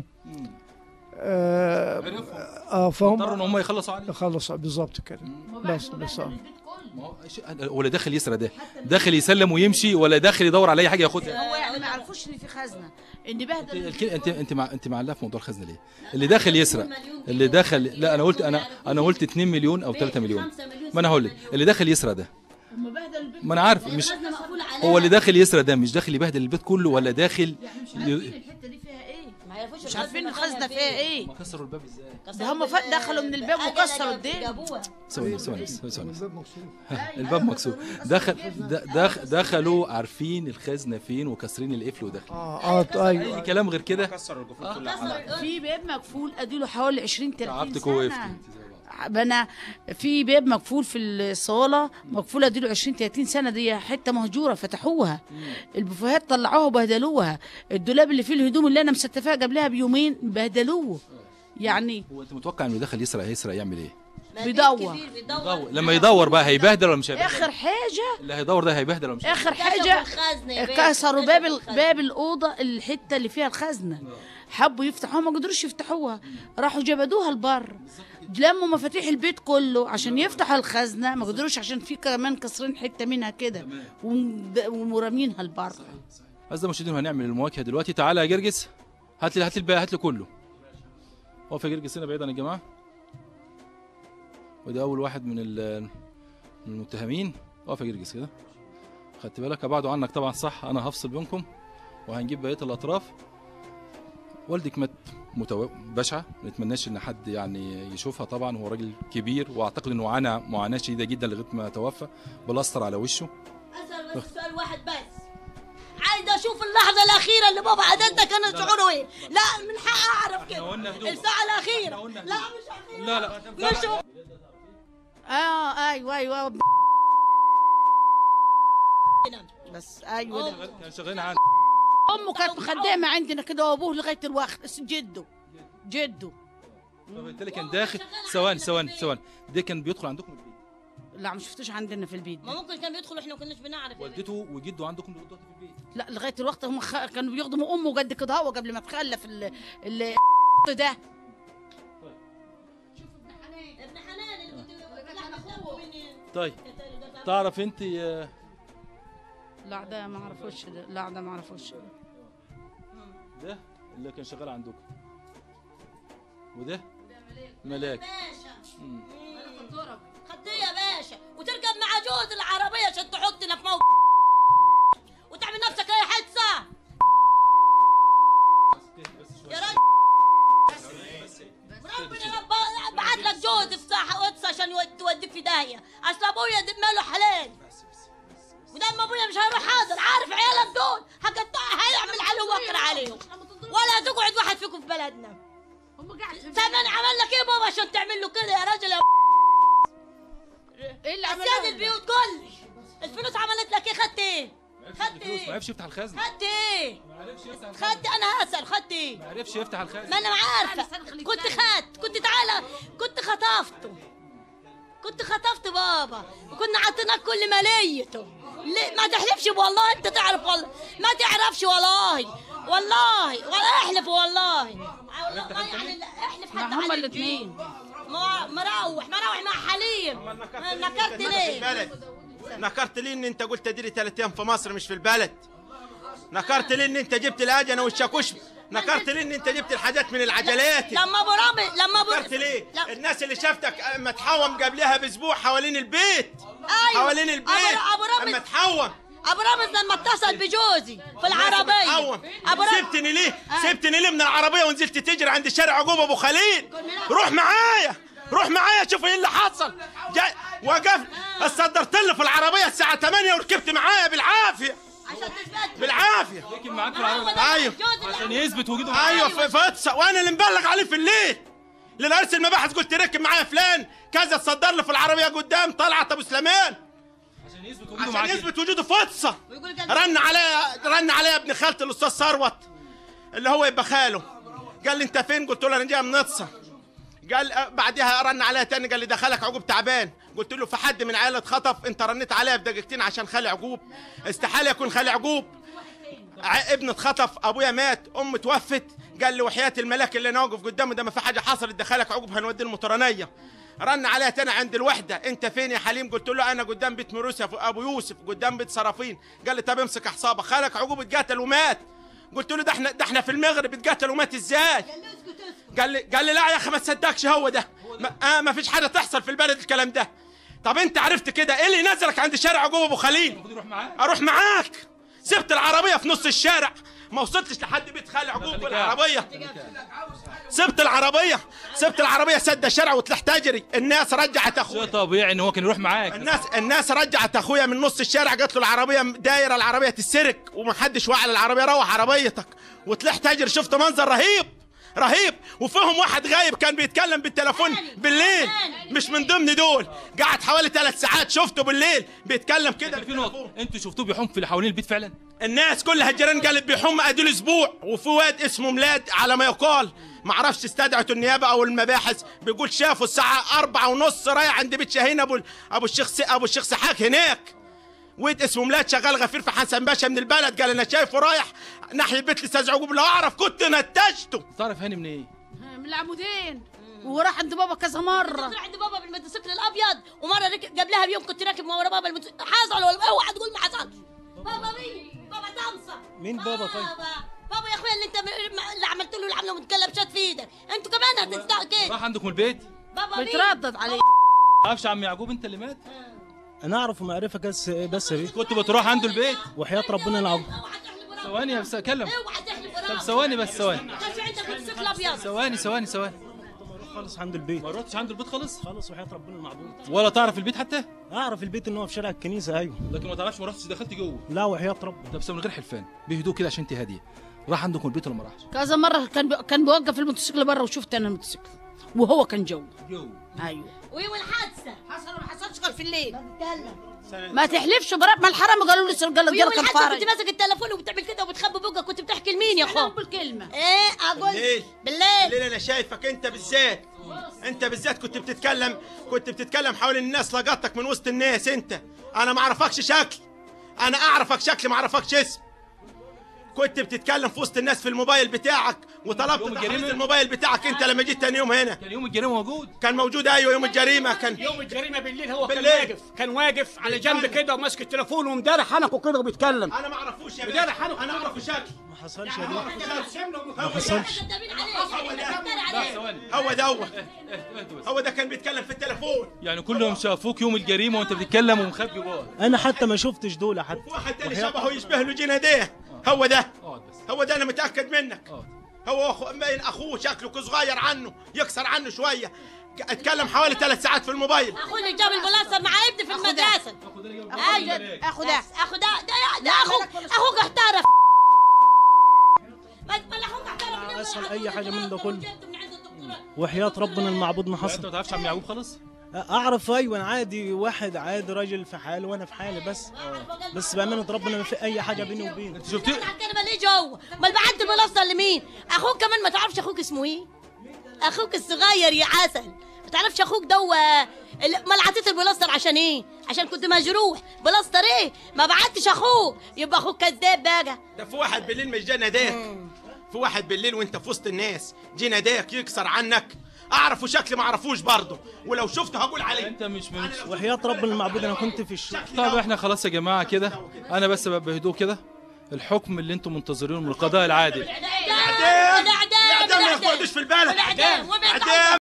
S12: آه, آه فهم
S1: اضطروا ان هم يخلصوا عليه
S12: خلص بالظبط كده بس بس آه.
S1: ولا داخل يسرى ده داخل يسلم ويمشي ولا داخل يدور على اي حاجه ياخدها
S13: هو يعني ما يعرفوش ان في خزنه ان بهدل
S1: الك- انت انت مع انت معلقه في موضوع الخزنه ليه؟ اللي داخل يسرق اللي دخل لا انا قلت انا انا قلت 2 مليون او 3 مليون ما انا هقول لك اللي داخل يسرق ده
S13: هم بهدل البيت
S1: ما انا عارف مش هو اللي داخل يسرق ده مش داخل يبهدل البيت كله ولا داخل ي...
S13: الحته دي فيها ايه
S11: ما يعرفوش
S13: مش عارفين الخزنه فيها ايه
S1: كسروا الباب ازاي؟
S13: ده هم ف- دخلوا من الباب وكسروا الدين
S1: ثواني ثواني ثواني الباب مكسور دخل د- دخ دخلوا عارفين الخزنه فين وكاسرين القفل وداخلين
S12: اه اه ايوه
S1: اي كلام غير كده
S10: كسروا القفول كلها
S13: في باب مقفول اديله حوالي 20 30
S1: تعبتك ووقفتي
S13: سنه انا في باب مقفول في الصاله مقفول اديله 20 30 سنه دي حته مهجوره فتحوها البوفيهات طلعوها وبهدلوها الدولاب اللي فيه الهدوم اللي انا مستفاها قبلها بيومين بهدلوه يعني
S1: هو انت متوقع انه دخل يسرق هيسرق يعمل ايه؟
S13: بيدور
S1: يدور لما يدور بقى هيبهدل ولا مش هيبهدل؟
S13: اخر حاجه
S1: اللي هيدور ده هيبهدل ولا مش
S13: اخر
S11: كشفوا
S13: حاجه
S11: الخزنة يا بيه،
S13: كسروا باب
S11: كشفوا
S13: ال-
S11: الخزنة.
S13: باب الاوضه الحته اللي فيها الخزنه حبوا يفتحوها ما قدروش يفتحوها راحوا جبدوها لبر لموا مفاتيح البيت كله عشان يفتحوا الخزنه ما قدروش عشان في كمان كسرين حته منها كده ومد- ومرمينها لبر
S1: أعزائي المشاهدين هنعمل المواجهة دلوقتي تعالى يا جرجس هات لي هات لي الباقي هات لي كله اقف يا جرجس هنا بعيد عن الجماعة وده أول واحد من ال- من المتهمين اقف يا جرجس كده خدت بالك أبعده عنك طبعا صح أنا هفصل بينكم وهنجيب بقية الأطراف والدك مات متو... بشعة ما نتمناش ان حد يعني يشوفها طبعا هو راجل كبير واعتقد انه عانى معاناه شديده جدا لغايه ما توفى بلاستر على وشه
S11: اسال بس سؤال واحد بس عايزه اشوف اللحظه الاخيره اللي بابا عدلتها كان شعوره ايه لا من حق اعرف كده الساعه الاخيره لا مش اخيره
S1: لا لا
S11: يشوف
S13: اه ايوه ايوه بس ايوه ده.
S1: كان شغالين عن
S13: امه كانت مخدمه عندنا كده وابوه لغايه الوقت اسم جده جده
S1: فبالتالي كان داخل ثواني ثواني ثواني ده كان بيدخل عندكم البيت
S13: لا ما شفتوش عندنا في البيت
S11: ما
S13: ده.
S11: ممكن كان بيدخل واحنا ما كناش بنعرف
S1: والدته وجده عندكم دلوقتي في البيت
S13: لا لغايه الوقت هم خ... كانوا بيخدموا امه قد كده هو قبل ما تخلف ال ال ده
S11: ابن حنان اللي كنت لحم اخوه مني
S1: طيب تعرف انت آه،
S13: لا ده ما اعرفوش ده لا ده ما اعرفوش ده.
S1: ده اللي كان شغال عندكم وده ملاك
S11: باشا
S1: مم.
S11: خديه يا باشا وتركب مع جوز العربيه عشان تحطنا في موقف وتعمل نفسك اي حادثه يا راجل ربنا رب- بعت لك جوز في ساحه قدس عشان يود- توديك في داهيه اصل ابويا دم ماله حلال ودم ابويا مش هيروح حاضر عارف عيالك دول هقطع هيعمل علي وكر عليهم ولا تقعد واحد فيكم في بلدنا زمان عمل لك ايه بابا عشان تعمل له كده يا راجل يا
S13: ايه اللي
S11: اسياد البيوت كل الفلوس عملت لك ايه خدت ايه خدت
S1: ما
S11: ايه
S1: عرفش يفتح الخزنه
S11: خدت ايه خدت انا هسأل خدت ايه
S1: ما عرفش يفتح الخزنه
S11: ما انا عارفه كنت خدت كنت تعالى كنت خطفته كنت خطفت بابا وكنا عطيناك كل ماليته ليه ما تحلفش والله انت تعرف والله ما تعرفش والله والله ولا احلف والله والله ما يعني لا، احلف
S13: ما
S11: حتى
S13: هما
S11: على
S13: الاتنين.
S11: ما- مروح مروح مع حليم نكرت ليه
S10: البلد نكرت لي ان انت قلت اديري ثلاث ايام في مصر مش في البلد نكرت لي ان انت جبت الاجنه والشاكوش نكرت لي ان انت جبت الحاجات من العجلات
S11: لما ابو رامي لما ابو
S10: نكرت ليه الناس اللي شافتك اما تحوم قبلها باسبوع حوالين البيت
S11: أيوة.
S10: حوالين البيت
S11: أبو- أبو رامي-
S10: اما تحوم
S11: ابو رامز لما اتصل بجوزي في العربيه
S10: تحوم
S11: ابو رامز
S10: سبتني ليه سبتني ليه من العربيه ونزلت تجري عند شارع عقوب ابو خليل روح معايا روح معايا شوف ايه اللي حصل جاي وقف صدرت له في العربيه الساعه 8 وركبت معايا بالعافيه
S11: عشان تثبت
S10: بالعافيه
S1: لكن معاك في العربيه
S10: ايوه
S1: عشان يثبت وجوده معاك.
S10: ايوه في فتسه وانا اللي مبلغ عليه في الليل للارس المباحث قلت ركب معايا فلان كذا تصدر له في العربيه قدام طلعت ابو سليمان
S1: عشان يثبت وجوده
S10: عشان
S1: معاك
S10: يثبت وجوده فتسه رن عليا رن عليا ابن خالتي الاستاذ ثروت اللي هو يبقى خاله قال لي انت فين قلت له انا جاي من نطسه قال أه، بعدها رن عليا تاني قال لي دخلك عقوب تعبان قلت له في حد من عيالي اتخطف انت رنيت عليا بدقيقتين عشان خالي عقوب استحاله يكون خالي عقوب ع- ابن اتخطف ابويا مات ام توفت قال لي وحياه الملاك اللي انا واقف قدامه ده ما في حاجه حصلت دخلك عقوب هنوديه المطرانيه رن عليها تاني عند الوحده انت فين يا حليم قلت له انا قدام بيت مروسيا في ابو يوسف قدام بيت صرافين قال لي طب امسك احصابك خالك عقوب اتقتل ومات قلت له ده احنا ده احنا في المغرب اتقتل ومات ازاي قال لي قال لي لا يا اخي ما تصدقش هو ده ما, آه ما فيش حاجه تحصل في البلد الكلام ده طب انت عرفت كده ايه اللي نزلك عند شارع عقوب ابو خليل اروح معاك سبت العربيه في نص الشارع ما وصلتش لحد بيت خالي عقوب بالعربيه سبت العربيه سبت العربيه سد الشارع وطلعت اجري الناس رجعت اخويا
S1: شيء طبيعي ان هو كان يروح معاك
S10: الناس الناس رجعت اخويا من نص الشارع قالت له العربيه دايره العربيه تتسرق ومحدش واعي على العربيه روح عربيتك وطلعت اجري شفت منظر رهيب رهيب وفيهم واحد غايب كان بيتكلم بالتليفون بالليل مش من ضمن دول قعد حوالي ثلاث ساعات شفته بالليل بيتكلم كده
S1: في نقطه انتوا شفتوه بيحوم في اللي حوالين البيت فعلا
S10: الناس كلها الجيران قالت بيحوم ادول اسبوع وفي واد اسمه ميلاد على ما يقال ما عرفش استدعت النيابه او المباحث بيقول شافه الساعه أربعة ونص رايح عند بيت شاهين ابو ابو الشيخ س- ابو الشيخ سحاك هناك واد اسمه ميلاد شغال غفير في حسن باشا من البلد قال انا شايفه رايح ناحيه بيت الاستاذ عقوب لو اعرف كنت نتجته
S1: تعرف هاني من ايه
S13: من العمودين وراح عند بابا كذا مره
S11: راح عند بابا بالموتوسيكل الابيض ومره ركب قبلها بيوم كنت راكب ورا بابا الموتو- حصل ولا اوعى تقول ما حصلش بابا مين بابا تمصة
S14: مين بابا طيب؟
S11: بابا بابا يا اخويا اللي انت م- اللي عملت له اللي عامله متكلبشات في ايدك انتوا كمان هتستع كده
S1: راح عندكم البيت
S11: بابا مين
S13: بيتردد عليه
S1: تعرفش عم يعقوب انت اللي مات
S14: انا اعرف معرفه بس بس بيه
S1: كنت بتروح عنده البيت
S14: وحياه ربنا العظيم
S1: ثواني يا بس اتكلم
S11: اوعى تحلف وراك
S1: طب ثواني بس ثواني
S11: ما كانش عندك موتوسيكل ابيض
S1: ثواني ثواني ثواني
S14: خالص عند البيت
S1: ما رحتش عنده البيت خالص
S14: خالص وحياه ربنا المعبود
S1: ولا تعرف البيت حتى
S14: اعرف البيت ان هو في شارع الكنيسه ايوه
S1: لكن ما تعرفش ما رحتش دخلت جوه
S14: لا وحياه ربنا
S1: طب بس من غير حلفان بهدوء كده عشان انت هاديه راح عندكم البيت ولا ما راحش
S13: كذا مره كان بي... كان بيوقف الموتوسيكل بره وشفت انا الموتوسيكل وهو كان جوه
S1: جو
S13: ايوه
S11: وايه والحادثه
S13: حصل ما حصلش غير في الليل
S11: اتكلم
S13: ما تحلفش برب ما الحرم قالوا لي قال
S11: ويوم
S13: لك
S11: الحادثه
S13: الفارج
S11: كنت ماسك التليفون وبتعمل كده وبتخبي بقك كنت بتحكي لمين يا اخو
S13: بالكلمه
S11: ايه اقول
S10: بالليل
S11: بالليل
S10: بالليل انا شايفك انت بالذات انت بالذات كنت بتتكلم كنت بتتكلم حول الناس لقطتك من وسط الناس انت انا ما اعرفكش شكل انا اعرفك شكل ما اعرفكش اسم كنت بتتكلم في وسط الناس في الموبايل بتاعك وطلبت
S1: يوم
S10: تحريز
S1: الجريمة؟
S10: الموبايل بتاعك انت لما جيت تاني يوم هنا
S1: كان يوم الجريمه موجود
S10: كان موجود ايوه يوم الجريمه كان
S15: يوم الجريمه بالليل هو
S10: بالليل.
S15: كان واقف كان واقف على جنب كده وماسك التليفون ومداري حنكه كده وبيتكلم
S10: انا ما اعرفوش يا
S15: مداري
S10: باشا
S15: حنكه
S10: انا اعرفه شكل
S14: ما حصلش يا
S10: ما
S14: بيه ما حصلش
S10: هو ده هو هو ده كان بيتكلم في التليفون
S1: يعني كلهم شافوك يوم الجريمه وانت بتتكلم ومخبي جوه
S14: انا حتى ما شفتش دول حتى
S10: واحد تاني شبهه يشبه له جناديه هو ده هو ده انا متاكد منك هو أخو... باين اخوه شكله صغير عنه يكسر عنه شويه اتكلم حوالي ثلاث ساعات في الموبايل
S11: اخوي اللي جاب البلاستر مع ابني في المدرسه ايوه
S13: اخو ده
S11: اخو ده ده, ده اخوك اخوك احترف ما ما اخوك احترف
S14: اسهل اي حاجه من ده كله وحياه ربنا المعبود ما
S1: انت
S14: حصل
S1: ما تعرفش عم يعقوب خالص
S14: اعرف ايوه انا عادي واحد عادي راجل في حاله وانا في حالي بس بس بامانه ربنا ما في اي حاجه بيني وبينه
S2: انت شفتي انا مالي جو امال بعت البلاصه لمين اخوك كمان ما تعرفش اخوك اسمه ايه اخوك الصغير يا عسل ما تعرفش اخوك دو امال عطيت البلاستر عشان ايه عشان كنت مجروح بلاستر ايه ما بعتش اخوك يبقى اخوك كذاب بقى
S10: ده في واحد بالليل مش جاي ناداك في واحد بالليل وانت في وسط الناس جه ناداك يكسر عنك اعرفه شكلي ما اعرفوش برضه ولو شفته هقول عليه
S1: انت مش من
S14: وحياه رب المعبود انا كنت في الشغل
S1: طب احنا خلاص يا جماعه كده انا بس بهدوء كده الحكم اللي انتم منتظرينه من القضاء العادل
S10: الاعدام الاعدام ما ياخدش في البلد
S2: الاعدام
S10: اعدام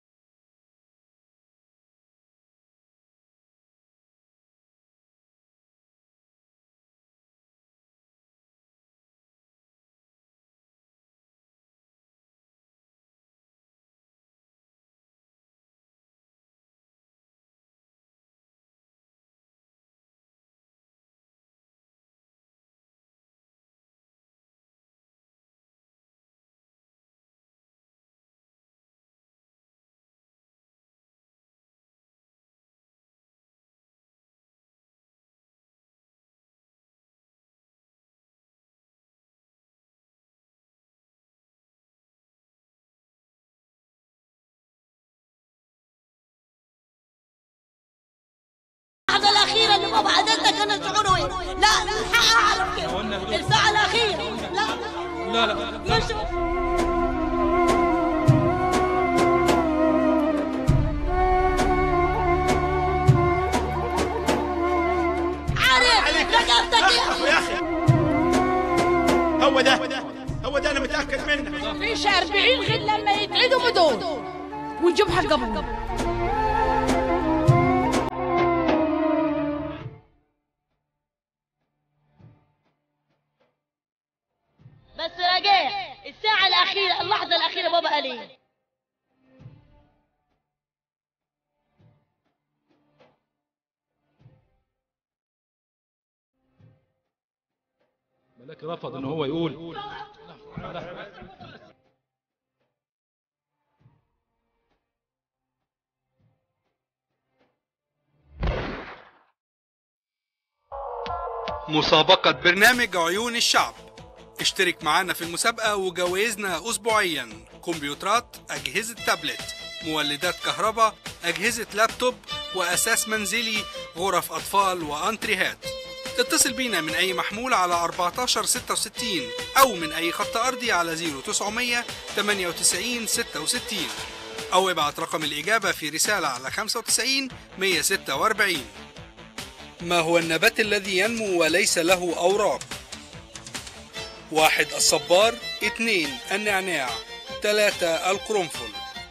S2: اللحظة الأخيرة اللي بابا عدلتك كان شعوره إيه؟ لا من حق أعرف كده الساعة الأخيرة لا
S1: لا لا
S2: مش عارف رقبتك
S10: يا اخي هو ده هو ده انا متاكد منه
S13: مفيش 40 غير لما يتعدوا بدول ونجيب حقهم
S2: بس رجاء الساعة الأخيرة اللحظة الأخيرة بابا قال إيه؟
S1: ملاك رفض ان هو يقول
S3: مسابقة برنامج عيون الشعب اشترك معانا في المسابقة وجوائزنا أسبوعيا كمبيوترات أجهزة تابلت مولدات كهرباء أجهزة لابتوب وأساس منزلي غرف أطفال وأنتريهات اتصل بينا من أي محمول على 1466 أو من أي خط أرضي على 0900 98 66 أو ابعت رقم الإجابة في رسالة على 95 146 ما هو النبات الذي ينمو وليس له أوراق؟ واحد الصبار اثنين النعناع ثلاثة القرنفل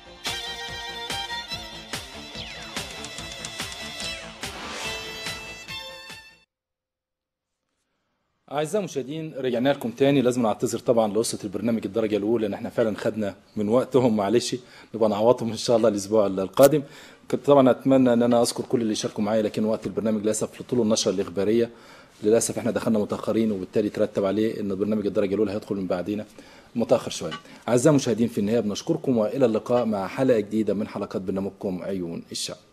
S1: أعزائي المشاهدين رجعنا لكم تاني لازم نعتذر طبعا لقصة البرنامج الدرجة الأولى لأن احنا فعلا خدنا من وقتهم معلش نبقى نعوضهم إن شاء الله الأسبوع القادم كنت طبعا أتمنى أن أنا أذكر كل اللي شاركوا معايا لكن وقت البرنامج للأسف لطول النشرة الإخبارية للأسف احنا دخلنا متأخرين وبالتالي ترتب عليه أن برنامج الدرجة الأولى هيدخل من بعدينا متأخر شوية أعزائي المشاهدين في النهاية بنشكركم وإلى اللقاء مع حلقة جديدة من حلقات برنامجكم عيون الشعب